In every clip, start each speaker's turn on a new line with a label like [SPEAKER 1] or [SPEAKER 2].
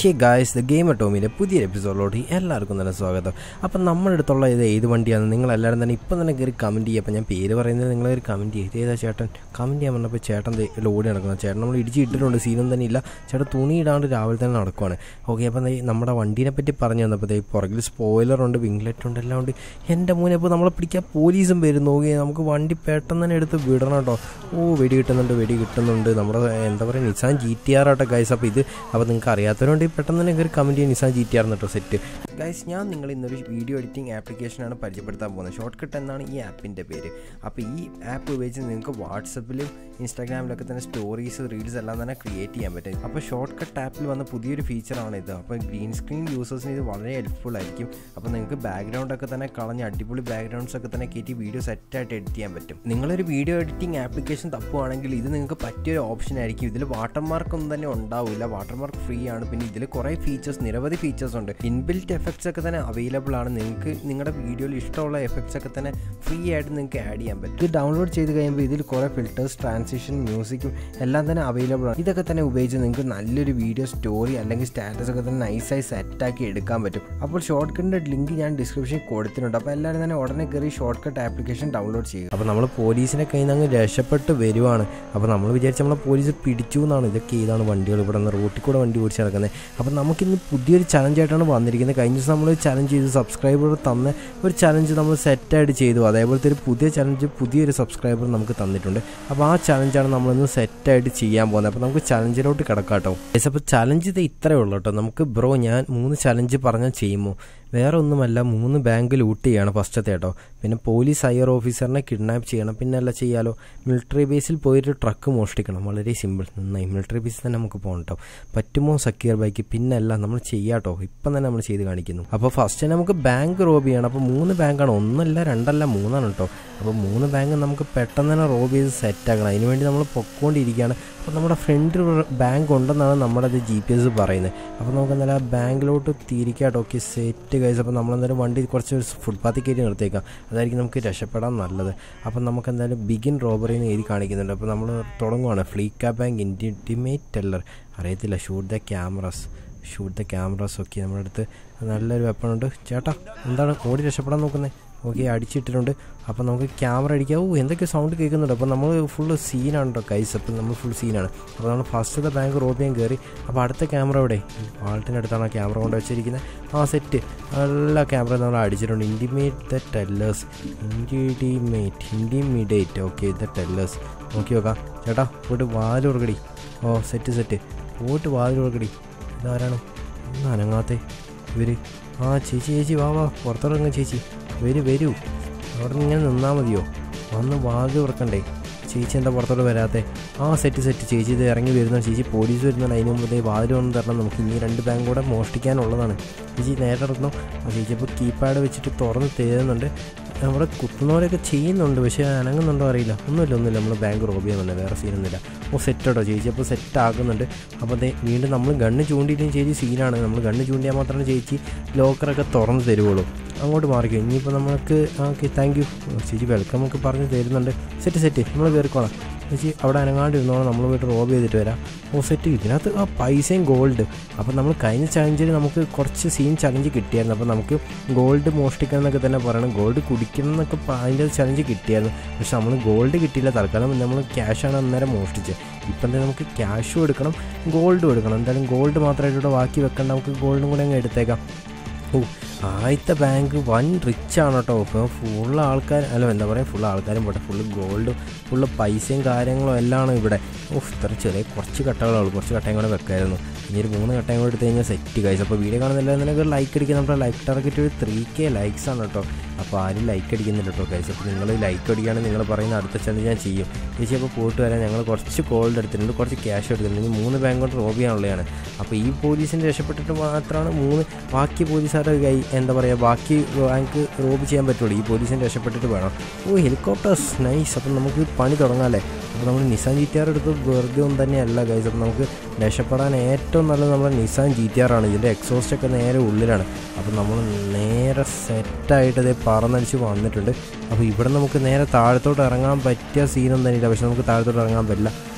[SPEAKER 1] hey guys the game ടോമിൻ്റെ പുതിയൊരു എപ്പിസോഡിലോട്ട് എല്ലാവർക്കും തന്നെ സ്വാഗതം അപ്പം നമ്മുടെ അടുത്തുള്ള ഇത് ഏത് വണ്ടിയാണ് നിങ്ങൾ എല്ലാവരും തന്നെ ഇപ്പം തന്നെ കയറി കമൻറ്റ് ചെയ്യുക അപ്പം ഞാൻ പേര് പറയുന്നത് നിങ്ങൾ കയറി കമൻറ്റ് ചെയ്യും ഏതാ ചേട്ടൻ കമൻറ്റ് ചെയ്യാൻ പറഞ്ഞപ്പോൾ ചേട്ടൻ ദേ ഇവിടെ ഓടി നടക്കുന്നത് ചേട്ടൻ നമ്മൾ ഇടിച്ച് ഇട്ടിട്ടുണ്ട് സീനും തന്നെ ഇല്ല ചേട്ടൻ തുണി ഇടാണ്ട് രാവിലെ തന്നെ നടക്കുവാണ് ഓക്കെ അപ്പം ദേ നമ്മുടെ വണ്ടീനെ പറ്റി പറഞ്ഞു വന്നപ്പോൾ ദേ പുറകിൽ സ്പോയിലറുണ്ട് വിംഗ്ലെറ്റ് ഉണ്ട് എല്ലാം ഉണ്ട് എൻ്റെ മോനെ ഇപ്പോൾ നമ്മളെ പിടിക്കാൻ പോലീസും വരുന്നു ഓക്കെ നമുക്ക് വണ്ടി പെട്ടെന്ന് തന്നെ എടുത്ത് വിടണം കേട്ടോ ഓ വെടി കിട്ടുന്നുണ്ട് വെടി കിട്ടുന്നുണ്ട് നമ്മുടെ എന്താ പറയുക നിസാൻ ജി ടി ആർ ആട്ടോ ഗൈസ് അപ്പോൾ ഇത് അപ്പോൾ നിങ്ങൾക്ക് അറിയാത്തവരുണ്ട് പെട്ടെന്ന് തന്നെ കയറി കമൻറ്റ് ചെയ്യാൻ നിസാൻ ജി ടി ആർ കേട്ടോ സെറ്റ് ഗൈസ് ഞാൻ നിങ്ങൾ ഇന്നൊരു വീഡിയോ എഡിറ്റിംഗ് ആപ്ലിക്കേഷനാണ് പരിചയപ്പെടുത്താൻ പോകുന്നത് ഷോർട്ട് കട്ട് എന്നാണ് ഈ ആപ്പിൻ്റെ പേര് അപ്പോൾ ഈ ആപ്പ് ഉപയോഗിച്ച് നിങ്ങൾക്ക് വാട്സപ്പിലും ഇൻസ്റ്റാഗ്രാമിലൊക്കെ തന്നെ സ്റ്റോറീസ് റീൽസ് എല്ലാം തന്നെ ക്രിയേറ്റ് ചെയ്യാൻ പറ്റും അപ്പോൾ ഷോർട്ട് കട്ട് ആപ്പിൽ വന്ന പുതിയൊരു ഫീച്ചറാണ് ഇത് അപ്പോൾ ഗ്രീൻ സ്ക്രീൻ യൂസേഴ്സിന് ഇത് വളരെ ഹെൽപ്ഫുൾ ആയിരിക്കും അപ്പോൾ നിങ്ങൾക്ക് ബാക്ക്ഗ്രൗണ്ടൊക്കെ തന്നെ കളഞ്ഞ് അടിപൊളി ബാക്ക്ഗ്രൗണ്ട്സ് ഒക്കെ തന്നെ കയറ്റി വീഡിയോ സെറ്റായിട്ട് എഡിറ്റ് ചെയ്യാൻ പറ്റും നിങ്ങളൊരു വീഡിയോ എഡിറ്റിംഗ് ആപ്ലിക്കേഷൻ തപ്പുവാണെങ്കിൽ ഇത് നിങ്ങൾക്ക് പറ്റിയൊരു ഓപ്ഷൻ ആയിരിക്കും ഇതിൽ വാട്ടർമാർക്ക് ഒന്നും തന്നെ ഉണ്ടാവില്ല വാട്ടർമാർക്ക് ഫ്രീ ആണ് പിന്നെ ഇതിൽ കുറേ ഫീച്ചേഴ്സ് നിരവധി ഫീച്ചേഴ്സ് ഉണ്ട് ഇൻബിൽറ്റ് എഫക്ട്സ് ഒക്കെ തന്നെ അവൈലബിൾ ആണ് നിങ്ങൾക്ക് നിങ്ങളുടെ വീഡിയോയിൽ ഇഷ്ടമുള്ള എഫക്ട്സ് ഒക്കെ തന്നെ ഫ്രീ ആയിട്ട് നിങ്ങൾക്ക് ആഡ് ചെയ്യാൻ പറ്റും ഇത് ഡൗൺലോഡ് ചെയ്ത് കഴിയുമ്പോൾ ഇതിൽ കുറേ ഫിൽറ്റേഴ്സ് ട്രാൻസിഷൻ മ്യൂസിക്കും എല്ലാം തന്നെ അവൈലബിൾ ആണ് ഇതൊക്കെ തന്നെ ഉപയോഗിച്ച് നിങ്ങൾക്ക് നല്ലൊരു വീഡിയോ സ്റ്റോറി അല്ലെങ്കിൽ സ്റ്റാറ്റസ് ഒക്കെ തന്നെ നൈസായി സെറ്റാക്കി എടുക്കാൻ പറ്റും അപ്പോൾ ഷോർട്ട് കട്ടിൻ്റെ ലിങ്ക് ഞാൻ ഡിസ്ക്രിപ്ഷനിൽ കൊടുത്തിട്ടുണ്ട് അപ്പോൾ എല്ലാവരും തന്നെ ഉടനെ കയറി ഷോർട്ട് കട്ട് ആപ്ലിക്കേഷൻ ഡൗൺലോഡ് ചെയ്യുക അപ്പോൾ നമ്മൾ പോലീസിനെ കയ്യിൽ നിന്ന് അങ്ങ് രക്ഷപ്പെട്ട് വരുവാണ് അപ്പോൾ നമ്മൾ വിചാരിച്ച നമ്മളെ പോലീസ് പിടിച്ചു എന്നാണ് ഇതൊക്കെ ഏതാണ് വണ്ടികൾ ഇവിടെ നിന്ന് റോട്ടിൽ കൂടെ വണ്ടി ഓടിച്ച് നടക്കുന്നത് അപ്പോൾ നമുക്കിന്ന് പുതിയൊരു ചലഞ്ചായിട്ടാണ് വന്നിരിക്കുന്നത് കഴിഞ്ഞ ദിവസം നമ്മൾ ചലഞ്ച് ചെയ്തു സബ്സ്ക്രൈബർ തന്ന ഒരു ചലഞ്ച് നമ്മൾ സെറ്റായിട്ട് ചെയ്തു അതേപോലത്തെ ഒരു പുതിയ ചലഞ്ച് പുതിയൊരു സബ്സ്ക്രൈബർ നമുക്ക് തന്നിട്ടുണ്ട് അപ്പോൾ ആ ചലഞ്ചാണ് നമ്മളിന്ന് സെറ്റായിട്ട് ചെയ്യാൻ പോകുന്നത് അപ്പോൾ നമുക്ക് ചലഞ്ചിലോട്ട് കിടക്കാം കേട്ടോ അപ്പോൾ ചലഞ്ച് ഇത് ഇത്രയേ ഉള്ളൂ കേട്ടോ നമുക്ക് ബ്രോ ഞാൻ മൂന്ന് ചലഞ്ച് പറഞ്ഞാൽ ചെയ്യുമോ വേറെ ഒന്നുമല്ല മൂന്ന് ബാങ്ക് ലൂട്ട് ചെയ്യണം ഫസ്റ്റത്തെ കേട്ടോ പിന്നെ പോലീസ് ഹയർ ഓഫീസറിനെ കിഡ്നാപ്പ് ചെയ്യണം പിന്നെ അല്ല ചെയ്യാലോ മിലിറ്ററി ബേസിൽ പോയിട്ട് ട്രക്ക് മോഷ്ടിക്കണം വളരെ സിമ്പിൾ നന്നായി മിലിറ്ററി ബേസിൽ തന്നെ നമുക്ക് പോകണം കേട്ടോ പറ്റുമോ സക്കീർ ബൈക്ക് പിന്നെ അല്ല നമ്മൾ ചെയ്യാട്ടോ ഇപ്പം തന്നെ നമ്മൾ ചെയ്ത് കാണിക്കുന്നു അപ്പോൾ ഫസ്റ്റ് നമുക്ക് ബാങ്ക് റോബ് ചെയ്യണം അപ്പോൾ മൂന്ന് ബാങ്കാണ് ഒന്നല്ല രണ്ടല്ല മൂന്നാണ് കേട്ടോ അപ്പോൾ മൂന്ന് ബാങ്ക് നമുക്ക് പെട്ടെന്ന് തന്നെ റോബ് ചെയ്ത് സെറ്റാക്കണം അതിനുവേണ്ടി നമ്മൾ പൊക്കോണ്ടിരിക്കുകയാണ് അപ്പോൾ നമ്മുടെ ഫ്രണ്ട് ബാങ്ക് ഉണ്ടെന്നാണ് നമ്മുടെ അത് ജി പി എസ് പറയുന്നത് അപ്പോൾ നമുക്ക് എന്തായാലും ആ ബാങ്കിലോട്ട് തിരിക്കാട്ടോ ഓക്കെ സെറ്റ് കഴിച്ച് അപ്പോൾ നമ്മളെന്തായാലും വണ്ടി കുറച്ച് ഫുട്പാത്തിൽ കയറ്റി നിർത്തിയേക്കാം അതായിരിക്കും നമുക്ക് രക്ഷപ്പെടാൻ നല്ലത് അപ്പോൾ നമുക്ക് എന്തായാലും ബിഗിൻ റോബറി എന്ന് എഴുതി കാണിക്കുന്നുണ്ട് അപ്പോൾ നമ്മൾ തുടങ്ങുവാണ് ഫ്ലീക്ക ബാങ്ക് ഇൻറ്റിമേറ്റ് ടെല്ലർ അറിയത്തില്ല shoot the cameras shoot the cameras ഒക്കെ നമ്മുടെ അടുത്ത് നല്ലൊരു വെപ്പണുണ്ട് ചേട്ടാ എന്താണ് ഓടി രക്ഷപ്പെടാൻ നോക്കുന്നത് ഓക്കെ അടിച്ചിട്ടിട്ടുണ്ട് അപ്പോൾ നമുക്ക് ക്യാമറ അടിക്കാം ഓ എന്തൊക്കെ സൗണ്ട് കേൾക്കുന്നുണ്ട് അപ്പോൾ നമ്മൾ ഫുള്ള് സീനാണ് കേട്ടോ കൈസ് അപ്പോൾ നമ്മൾ ഫുൾ സീനാണ് അപ്പോൾ നമ്മൾ ഫസ്റ്റത്തെ ബാങ്ക് റോബ് ചെയ്യാൻ കയറി അപ്പോൾ അടുത്ത ക്യാമറ ഇവിടെ വാൾട്ടിനടുത്താണ് ആ ക്യാമറ കൊണ്ട് വെച്ചിരിക്കുന്നത് ആ സെറ്റ് എല്ലാ ക്യാമറ നമ്മൾ അടിച്ചിട്ടുണ്ട് intimate the tellers intimate intimidate okay the tellers നോക്കി നോക്കാം ചേട്ടാ പോയിട്ട് വാലുറക്കടി ഓ സെറ്റ് സെറ്റ് പോയിട്ട് വാലുറക്കടി ഇതാരാണ് ഒന്നും അനങ്ങാത്തേ ഇവർ ആ ചേച്ചി ചേച്ചി വാ വാ പുറത്തിറങ്ങ ചേച്ചി വരൂ വരൂ അവിടെ നിന്ന് ഇങ്ങനെ നിന്നാൽ മതിയോ വന്ന് വാതിൽ തുറക്കണ്ടേ ചേച്ചി എന്താ പുറത്തോട്ട് വരാത്തെ ആ സെറ്റ് സെറ്റ് ചേച്ചി ഇത് ഇറങ്ങി വരുന്ന ചേച്ചി പോലീസ് വരുന്നുണ്ട് അതിന് മുമ്പ് വാതിൽ വന്ന് തരണം നമുക്ക് ഇനി രണ്ട് ബാങ്ക് കൂടെ മോഷ്ടിക്കാനുള്ളതാണ് ചേച്ചി നേരെ ഇറങ്ങണം ആ ചേച്ചി ഇപ്പോൾ കീപാഡ് വെച്ചിട്ട് തുറന്ന് തരുന്നുണ്ട് അവിടെ കുത്തുന്നവരൊക്കെ ചെയ്യുന്നുണ്ട് പക്ഷേ അനങ്ങുന്നുണ്ടോ അറിയില്ല ഒന്നുമില്ല ഒന്നുമില്ല നമ്മൾ ബാങ്ക് റോബ് ചെയ്യുന്നുണ്ട് വേറെ സീനൊന്നുമില്ല ഓ സെറ്റ് കേട്ടോ ചേച്ചി അപ്പോൾ സെറ്റ് ആക്കുന്നുണ്ട് അപ്പോൾ അതേ വീണ്ടും നമ്മൾ ഗണ്ണ് ചൂണ്ടിയില്ലെങ്കിൽ ചേച്ചി സീനാണ് നമ്മൾ ഗണ്ണ് ചൂണ്ടിയാൽ മാത്രമേ ചേച്ചി ലോക്കറൊക്കെ തുറന്ന് തരുവുള്ളൂ അങ്ങോട്ട് മാറിക്കോ ഇനിയിപ്പോൾ നമുക്ക് ഓക്കെ താങ്ക് യു ചേച്ചി വെൽക്കം ഒക്കെ പറഞ്ഞ് തരുന്നുണ്ട് സെറ്റ് സെറ്റ് നമ്മൾ കയറിക്കോളാം ചേച്ചി അവിടെ അനങ്ങാണ്ട് ഇരുന്നോളാം നമ്മൾ പോയിട്ട് റോബ് ചെയ്തിട്ട് വരാം ഓ സെറ്റ് ഇതിനകത്ത് ആ പൈസയും ഗോൾഡ് അപ്പോൾ നമ്മൾ കഴിഞ്ഞ ചലഞ്ചിൽ നമുക്ക് കുറച്ച് സീൻ ചലഞ്ച് കിട്ടിയായിരുന്നു അപ്പോൾ നമുക്ക് ഗോൾഡ് മോഷ്ടിക്കണം എന്നൊക്കെ തന്നെ പറയണം ഗോൾഡ് കുടിക്കണം എന്നൊക്കെ അതിൻ്റെ ചലഞ്ച് കിട്ടിയായിരുന്നു പക്ഷെ നമ്മൾ ഗോൾഡ് കിട്ടിയില്ല തൽക്കാലം നമ്മൾ ക്യാഷാണ് അന്നേരം മോഷ്ടിച്ചത് ഇപ്പം തന്നെ നമുക്ക് ക്യാഷും എടുക്കണം ഗോൾഡും എടുക്കണം എന്തായാലും ഗോൾഡ് മാത്രമായിട്ട് ഇവിടെ ബാക്കി വെക്കണ്ട നമുക്ക് ഗോൾഡും കൂടെ അങ്ങ് എടുത്തേക്കാം ഓ ആദ്യത്തെ ബാങ്ക് വൻ റിച്ച് ആണ് കേട്ടോ ഇപ്പോൾ ഫുള്ള് ആൾക്കാർ അല്ല എന്താ പറയുക ഫുള്ള് ആൾക്കാരും പോട്ടെ ഫുള്ള് ഗോൾഡും ഫുള്ള് പൈസയും കാര്യങ്ങളും എല്ലാമാണ് ഇവിടെ ഓ ഇത്ര ചെറിയ കുറച്ച് കട്ടകളുള്ളൂ കുറച്ച് കട്ടയും കൂടെ വെക്കായിരുന്നു ഇനി ഒരു മൂന്ന് കട്ടയും കൂടെ എടുത്ത് കഴിഞ്ഞാൽ സെറ്റ് കഴിച്ചു അപ്പോൾ വീഡിയോ കാണുന്നില്ല നിനക്ക് ലൈക്ക് അടിക്കുക നമ്മുടെ ലൈക്ക് ടാർഗറ്റ് ഒരു ത്രീ കെ ലൈക്സ് ആണ് കേട്ടോ അപ്പോൾ ആരും ലൈക്ക് അടിക്കുന്നില്ല കേട്ടോ കഴിച്ചു അപ്പോൾ നിങ്ങൾ ലൈക്ക് അടിക്കുകയാണെങ്കിൽ നിങ്ങൾ പറയുന്ന അടുത്ത ചലഞ്ച് ഞാൻ ചെയ്യും ചേച്ചി അപ്പോൾ പോയിട്ട് വരാൻ ഞങ്ങൾ കുറച്ച് ഗോൾഡ് എടുത്തിട്ടുണ്ട് കുറച്ച് ക്യാഷ് എടുത്തിട്ടുണ്ട് ഇനി മൂന്ന് ബാങ്ക് കൊണ്ട് റോബ് ചെയ്യാനുള്ളതാണ് അപ്പോൾ ഈ പോലീസിൻ്റെ രക്ഷപ്പെട്ടിട്ട് മാത്രമാണ് മൂന്ന് ബാക്കി പോലീസുകാരുടെ കൈ എന്താ പറയുക ബാക്കി ബാങ്ക് റോബ് ചെയ്യാൻ പറ്റുള്ളൂ ഈ പോലീസിൻ്റെ രക്ഷപ്പെട്ടിട്ട് വേണം ഓ ഹെലികോപ്റ്റേഴ്സ് നൈസ് അപ്പം നമുക്ക് പണി തുടങ്ങാമല്ലേ അപ്പോൾ നമ്മൾ നിസാൻ ജി ടി ആർ എടുത്ത് വെറുതെ ഒന്നും തന്നെയല്ല ഗൈസ് അപ്പോൾ നമുക്ക് രക്ഷപ്പെടാൻ ഏറ്റവും നല്ലത് നമ്മുടെ നിസാൻ ജി ടി ആർ ആണ് ഇതിൻ്റെ എക്സോസ്റ്റ് ഒക്കെ നേരെ ഉള്ളിലാണ് അപ്പോൾ നമ്മൾ നേരെ സെറ്റായിട്ട് ഇതേ പറന്നടിച്ച് വന്നിട്ടുണ്ട് അപ്പോൾ ഇവിടെ നമുക്ക് നേരെ താഴത്തോട്ട് ഇറങ്ങാൻ പറ്റിയ സീനൊന്നും തന്നെയില്ല പക്ഷെ നമുക്ക് താഴത്തോട്ട് ഇറങ്ങാൻ പറ്റില്ല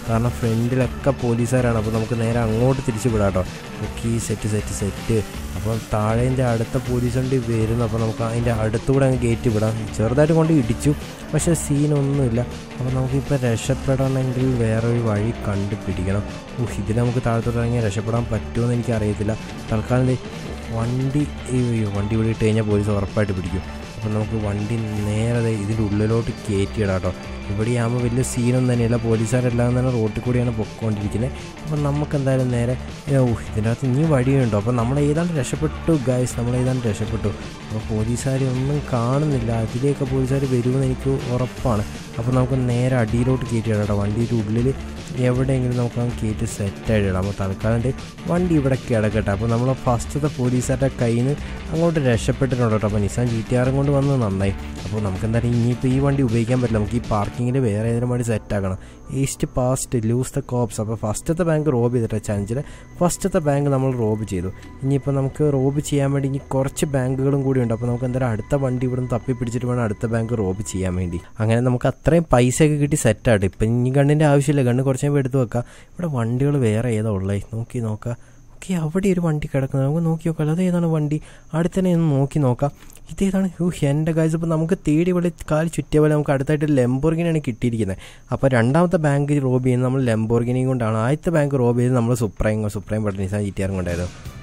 [SPEAKER 1] കാരണം ഫ്രണ്ടിലൊക്കെ പോലീസുകാരാണ് അപ്പോൾ നമുക്ക് നേരെ അങ്ങോട്ട് തിരിച്ചു വിടാം കേട്ടോ ഓക്കെ സെറ്റ് സെറ്റ് സെറ്റ് അപ്പോൾ താഴേൻ്റെ അടുത്ത പോലീസ് വണ്ടി വരുന്നു അപ്പോൾ നമുക്ക് അതിൻ്റെ അടുത്തുകൂടെ അങ്ങ് കയറ്റി വിടാം ചെറുതായിട്ട് കൊണ്ട് ഇടിച്ചു പക്ഷേ സീനൊന്നുമില്ല അപ്പോൾ നമുക്കിപ്പോൾ രക്ഷപ്പെടണമെങ്കിൽ വേറൊരു വഴി കണ്ടുപിടിക്കണം ഊഹ് ഇതിൽ നമുക്ക് താഴത്തോട്ട് ഇറങ്ങി രക്ഷപ്പെടാൻ പറ്റുമെന്ന് എനിക്കറിയത്തില്ല തൽക്കാലം ദേ വണ്ടി അയ്യോ വണ്ടി ഇവിടെ ഇട്ട് കഴിഞ്ഞാൽ പോലീസ് ഉറപ്പായിട്ട് പിടിക്കും അപ്പോൾ നമുക്ക് വണ്ടി നേരെ ദേ ഇതിൻ്റെ ഉള്ളിലോട്ട് കയറ്റിയിടാം കേട്ടോ ഇവിടെ ആകുമ്പോൾ വലിയ സീനൊന്നും തന്നെയില്ല പോലീസുകാരെല്ലാം തന്നെ റോട്ടിൽ കൂടിയാണ് പൊയ്ക്കൊണ്ടിരിക്കുന്നത് അപ്പം നമുക്ക് എന്തായാലും നേരെ ഓ ഇതിൻ്റെ അകത്ത് ഇനി വഴിയുണ്ടോ അപ്പോൾ നമ്മൾ ഏതാണ്ട് രക്ഷപ്പെട്ടു ഗൈസ് നമ്മൾ ഏതാണ്ട് രക്ഷപ്പെട്ടു അപ്പോൾ പോലീസുകാർ ഒന്നും കാണുന്നില്ല അതിലേക്ക് പോലീസുകാർ വരുമെന്ന് എനിക്ക് ഉറപ്പാണ് അപ്പോൾ നമുക്ക് നേരെ അടിയിലോട്ട് കയറ്റിയിടാം കേട്ടോ വണ്ടിയുടെ ഉള്ളിൽ എവിടെയെങ്കിലും നമുക്ക് അങ്ങ് കയറ്റി സെറ്റായിട്ട് ഇടാം അപ്പോൾ തൽക്കാലം ദേ വണ്ടി ഇവിടെ കിടക്കട്ടെ അപ്പോൾ നമ്മൾ ഫസ്റ്റത്തെ പോലീസുകാരുടെ കയ്യിൽ നിന്ന് അങ്ങോട്ട് രക്ഷപ്പെട്ടിട്ടുണ്ട് കേട്ടോ അപ്പോൾ നിസാൻ ജി ടി ആറും കൊണ്ട് വന്നത് നന്നായി അപ്പോൾ നമുക്ക് എന്തായാലും ഇനിയിപ്പോൾ ഈ വണ്ടി ഉപയോഗിക്കാൻ പറ്റില്ല നമുക്ക് ഈ പാർക്കിങ്ങിൽ വേറെ ഏതെങ്കിലും വണ്ടി സെറ്റാക്കണം east past lose the cops അപ്പോൾ ഫസ്റ്റത്തെ ബാങ്ക് റോബ് ചെയ്തിട്ട് ചലഞ്ചിൽ ഫസ്റ്റത്തെ ബാങ്ക് നമ്മൾ റോബ് ചെയ്തു ഇനിയിപ്പോൾ നമുക്ക് റോബ് ചെയ്യാൻ വേണ്ടി ഇനി കുറച്ച് ബാങ്കുകളും കൂടി ഉണ്ട് അപ്പോൾ നമുക്ക് എന്തായാലും അടുത്ത വണ്ടി ഇവിടെ നിന്ന് തപ്പി പിടിച്ചിട്ട് വേണം അടുത്ത ബാങ്ക് റോബ് ചെയ്യാൻ വേണ്ടി അങ്ങനെ നമുക്ക് അത്രയും പൈസയൊക്കെ കിട്ടി സെറ്റായിട്ട് ഇപ്പം ഇനി ഗണ്ണിൻ്റെ ആവശ്യമില്ല ഗണ്ണ് കുറച്ച് കഴിയുമ്പോൾ എടുത്ത് വെക്കാം ഇവിടെ വണ്ടികൾ വേറെ ഏതാ ഉള്ളത് നോക്കി നോക്കാം ഓക്കെ അവിടെ ഒരു വണ്ടി കിടക്കുന്നത് നമുക്ക് നോക്കി നോക്കാം അത് ഏതാണ് വണ്ടി അവിടെ തന്നെ ഒന്ന് നോക്കി നോക്കാം ഇതേതാണ് യൂ എൻ്റെ കാഴ്ച ഇപ്പോൾ നമുക്ക് തേടി പോലെ കാല് ചുറ്റിയ പോലെ നമുക്ക് അടുത്തായിട്ട് ലെംബോർഗിനാണ് കിട്ടിയിരിക്കുന്നത് അപ്പോൾ രണ്ടാമത്തെ ബാങ്ക് റോബ് ചെയ്യുന്നത് നമ്മൾ ലെംബോർഗിനെയും കൊണ്ടാണ് ആദ്യത്തെ ബാങ്ക് റോബ് ചെയ്ത് നമ്മൾ സുപ്രൈം സുപ്രൈം ബട്ടൺ നിസാൻ ജിറ്റിയാറും കൊണ്ടായത്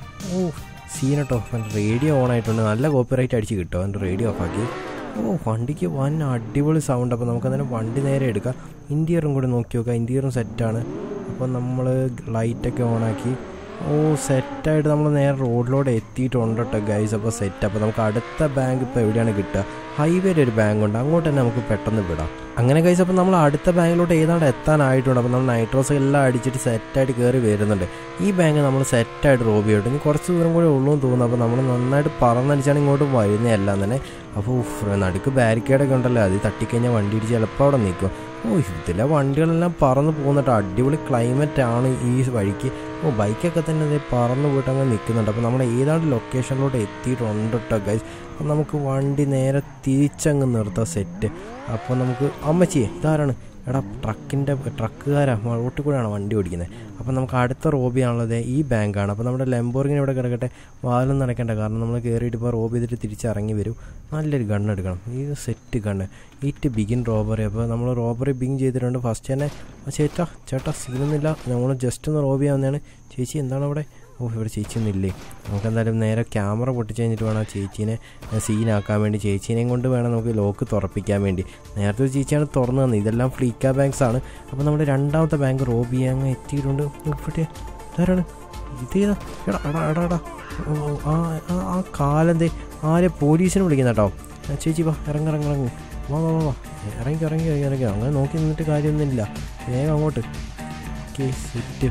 [SPEAKER 1] ഓ സീൻ കേട്ടോ റേഡിയോ ഓൺ ആയിട്ടുണ്ട് നല്ല കോപ്പിറൈറ്റ് അടിച്ച് കിട്ടും എൻ്റെ റേഡിയോ ഓഫാക്കി ഓ വണ്ടിക്ക് വൻ അടിപൊളി സൗണ്ട് അപ്പോൾ നമുക്ക് അന്നേരം വണ്ടി നേരെ എടുക്കാം ഇൻറ്റീരിയറും കൂടി നോക്കി നോക്കാം ഇൻറ്റീരിയറും സെറ്റാണ് അപ്പോൾ നമ്മൾ ലൈറ്റൊക്കെ ഓണാക്കി ഓ സെറ്റായിട്ട് നമ്മൾ നേരെ റോഡിലൂടെ എത്തിയിട്ടുണ്ട് കേട്ടോ ഗൈസ് അപ്പോൾ സെറ്റ് അപ്പോൾ നമുക്ക് അടുത്ത ബാങ്ക് ഇപ്പോൾ എവിടെയാണ് കിട്ടുക ഹൈവേയിൽ ഒരു ബാങ്ക് ഉണ്ട് അങ്ങോട്ട് തന്നെ നമുക്ക് പെട്ടെന്ന് വിടാം അങ്ങനെ ഗൈസ് അപ്പോൾ നമ്മൾ അടുത്ത ബാങ്കിലോട്ട് ഏതാണ്ട് എത്താനായിട്ടുണ്ട് അപ്പോൾ നമ്മൾ നൈട്രോസ് എല്ലാം അടിച്ചിട്ട് സെറ്റായിട്ട് കയറി വരുന്നുണ്ട് ഈ ബാങ്ക് നമ്മൾ സെറ്റായിട്ട് റോബ് ചെയ്തിട്ട് ഇനി കുറച്ച് ദൂരം കൂടെ ഉള്ളൂ എന്ന് തോന്നുന്നു അപ്പോൾ നമ്മൾ നന്നായിട്ട് പറന്നടിച്ചാണ് ഇങ്ങോട്ട് വരുന്നതെല്ലാം തന്നെ അപ്പോൾ നടുക്ക് ബാരിക്കേഡൊക്കെ ഉണ്ടല്ലോ അത് തട്ടിക്കഴിഞ്ഞാൽ വണ്ടി ഇടിച്ച് ചിലപ്പോൾ അവിടെ നിൽക്കും ഓ ഇതിലെ വണ്ടികളെല്ലാം പറന്ന് പോകുന്നുണ്ട് അടിപൊളി ക്ലൈമറ്റ് ആണ് ഈ വഴിക്ക് ഓ ബൈക്കൊക്കെ തന്നെ ഇത് പറന്ന് പോയിട്ട് അങ്ങ് നിൽക്കുന്നുണ്ട് അപ്പോൾ നമ്മൾ ഏതാണ്ട് ലൊക്കേഷനിലോട്ട് എത്തിയിട്ടുണ്ട് കേട്ടോ ഗൈസ് അപ്പോൾ നമുക്ക് വണ്ടി നേരെ തിരിച്ചങ്ങ് നിർത്താം സെറ്റ് അപ്പോൾ നമുക്ക് അമ്മച്ചിയെ ഇതാരാണ് എടാ ട്രക്കിൻ്റെ ട്രക്കുകാരാ റോട്ടിൽ കൂടെയാണ് വണ്ടി ഓടിക്കുന്നത് അപ്പോൾ നമുക്ക് അടുത്ത റോബിയാണുള്ളത് ഈ ബാങ്കാണ് അപ്പോൾ നമ്മുടെ ലെമ്പോർഗിന് ഇവിടെ കിടക്കട്ടെ വാലൊന്നും നടക്കേണ്ട കാരണം നമ്മൾ കയറിയിട്ട് ഇപ്പോൾ റോബ് ചെയ്തിട്ട് തിരിച്ചിറങ്ങി വരും നല്ലൊരു ഗണ്ണ് എടുക്കണം ഇത് set gun it begin robbery അപ്പോൾ നമ്മൾ റോബറി ബിഗിൻ ചെയ്തിട്ടുണ്ട് ഫസ്റ്റ് തന്നെ ചേട്ടാ ചേട്ടാ സീനൊന്നുമില്ല നമ്മൾ ജസ്റ്റ് ഒന്ന് റോബ് ചെയ്യാവുന്നതാണ് ചേച്ചി എന്താണ് അവിടെ ഓ ഇവിടെ ചേച്ചിയൊന്നും ഇല്ലേ നമുക്ക് എന്തായാലും നേരെ ക്യാമറ പൊട്ടിച്ച് കഴിഞ്ഞിട്ട് വേണം ആ ചേച്ചീനെ സീനാക്കാൻ വേണ്ടി ചേച്ചീനെയും കൊണ്ട് വേണം നമുക്ക് ലോക്ക് തുറപ്പിക്കാൻ വേണ്ടി നേരത്തെ ഒരു ചേച്ചിയാണ് തുറന്നു തന്നത് ഇതെല്ലാം ഫ്ലീക്ക ബാങ്ക്സ് ആണ് അപ്പോൾ നമ്മുടെ രണ്ടാമത്തെ ബാങ്ക് റോബ് ചെയ്യാൻ അങ്ങ് എത്തിയിട്ടുണ്ട് ഇവിടെ ഇതാരാണ് ഇത് ചെയ്താ എടാ എടാ എടാ എടാ ഓ ആ ആ- ആ കാലെന്തേ ആരെ പോലീസിനെ വിളിക്കുന്ന കേട്ടോ ആ, ചേച്ചി വാ ഇറങ്ങി ഇറങ്ങി ഇറങ്ങി വാ വാ വാ വാ ഇറങ്ങി ഇറങ്ങി ഇറങ്ങി ഇറങ്ങി അങ്ങനെ നോക്കി നിന്നിട്ട് കാര്യമൊന്നുമില്ല വേഗം അങ്ങോട്ട് ഓക്കെ സെറ്റ്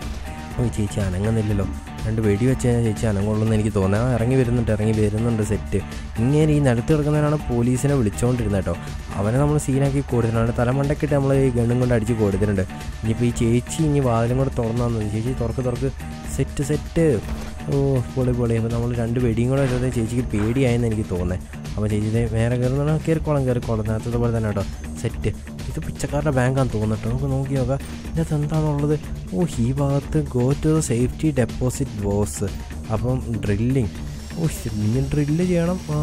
[SPEAKER 1] ഓ ചേച്ചി അനങ്ങുന്നില്ലല്ലോ രണ്ട് വെടി വെച്ച് കഴിഞ്ഞാൽ ചേച്ചി അനങ്ങുള്ളൂ എനിക്ക് തോന്നുന്നത് ആ ഇറങ്ങി വരുന്നുണ്ട് ഇറങ്ങി വരുന്നുണ്ട് സെറ്റ് ഇങ്ങനെ ഈ നിലത്ത് കിടക്കുന്നവരാണ് പോലീസിനെ വിളിച്ചുകൊണ്ടിരുന്നത് കേട്ടോ അവനെ നമ്മൾ സീനാക്കി കൊടുത്തിട്ടുണ്ട് തലമണ്ടക്കിട്ട് നമ്മൾ ഈ ഗണ്ണും കൊണ്ട് അടിച്ച് കൊടുത്തിട്ടുണ്ട് ഇനിയിപ്പോൾ ഈ ചേച്ചി ഇനി വാതിലും കൂടെ തുറന്നു തന്നത് ചേച്ചി തുറക്ക് തുറക്ക് സെറ്റ് സെറ്റ് ഓ പൊളി പൊളി അപ്പോൾ നമ്മൾ രണ്ട് വെടിയും കൂടെ വെച്ചത് ചേച്ചിക്ക് പേടിയായെന്ന് എനിക്ക് തോന്നുന്നത് അപ്പോൾ ചേച്ചി ദേ നേരെ കയറുന്ന കയറിക്കോളം കയറിക്കോളം നേരത്തെ പോലെ തന്നെ കേട്ടോ സെറ്റ് ഇത് പിച്ചക്കാരുടെ ബാങ്കാന്ന് തോന്നുന്നുട്ടോ നമുക്ക് നോക്കി നോക്കാം ഇതിനകത്ത് എന്താണുള്ളത് ഓ ഈ ഭാഗത്ത് go to the safety deposit box അപ്പം ഡ്രില്ലിങ് ഓ ഇനി ഡ്രില്ല് ചെയ്യണം ആ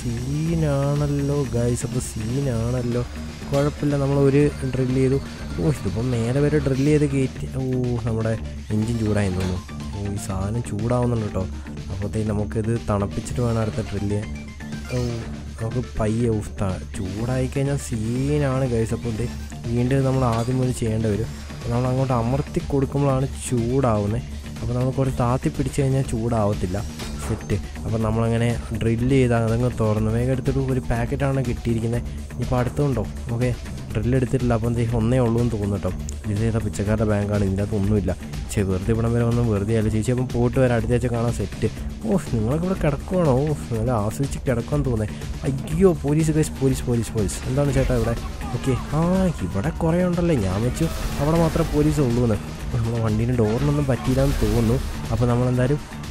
[SPEAKER 1] സീനാണല്ലോ ഗൈസ് അപ്പോൾ സീനാണല്ലോ കുഴപ്പമില്ല നമ്മൾ ഒരു ഡ്രില്ല് ചെയ്തു ഓ ഇതിപ്പം മേലെ വരെ ഡ്രില്ല് ചെയ്ത് കയറ്റി ഓ നമ്മുടെ എൻജിൻ ചൂടായി തോന്നുന്നു ഓ ഈ സാധനം ചൂടാവുന്നുണ്ട് കേട്ടോ അപ്പോഴത്തേക്ക് നമുക്കിത് തണുപ്പിച്ചിട്ട് വേണം അടുത്ത ഡ്രില്ല് ചെയ്യാൻ ഓ നമുക്ക് പയ്യെ ഉഫ് ത- ചൂടായി കഴിഞ്ഞാൽ സീനാണ് ഗൈസ് അപ്പോൾ ഇത് വീണ്ടും നമ്മൾ ആദ്യം മുതൽ ചെയ്യേണ്ടി വരും അപ്പോൾ നമ്മൾ അങ്ങോട്ട് അമർത്തി കൊടുക്കുമ്പോഴാണ് ചൂടാവുന്നത് അപ്പോൾ നമ്മൾ കുറച്ച് താത്തി പിടിച്ച് കഴിഞ്ഞാൽ ചൂടാവത്തില്ല സെറ്റ് അപ്പോൾ നമ്മളങ്ങനെ ഡ്രില്ല് ചെയ്ത് അതങ്ങ് തുറന്ന് വേഗം എടുത്തിട്ട് ഒരു പാക്കറ്റാണ് കിട്ടിയിരിക്കുന്നത് ഇനിയിപ്പോൾ അടുത്തുണ്ടോ ഓക്കെ ഡ്രില്ല് എടുത്തിട്ടില്ല അപ്പം എന്തേ ഒന്നേ ഉള്ളൂ എന്ന് തോന്നുന്നു കേട്ടോ ഇത് ചെയ്ത പിച്ചക്കാരുടെ ബാങ്കാണ് ഇതിൻ്റെ അകത്ത് ഒന്നുമില്ല ചെ വെറുതെ ഇവിടം വരെ ഒന്നും വെറുതെ അല്ല ചേച്ചി അപ്പം പോയിട്ട് വരാം അടുത്ത ആഴ്ച കാണാൻ സെറ്റ് ഓ നിങ്ങളൊക്കെ ഇവിടെ കിടക്കുവാണോ ഓ നല്ല ആസ്വദിച്ച് കിടക്കുമെന്ന് തോന്നേ അയ്യോ police case police police police എന്താണ് ചേട്ടാ ഇവിടെ ഓക്കെ ആ ഇവിടെ കുറേ ഉണ്ടല്ലേ ഞാൻ വെച്ചു അവിടെ മാത്രമേ പോലീസ് ഉള്ളൂ എന്ന് നമ്മളെ വണ്ടീൻ്റെ ഡോറിനൊന്നും പറ്റിയില്ല എന്ന് തോന്നുന്നു അപ്പോൾ നമ്മളെന്തായാലും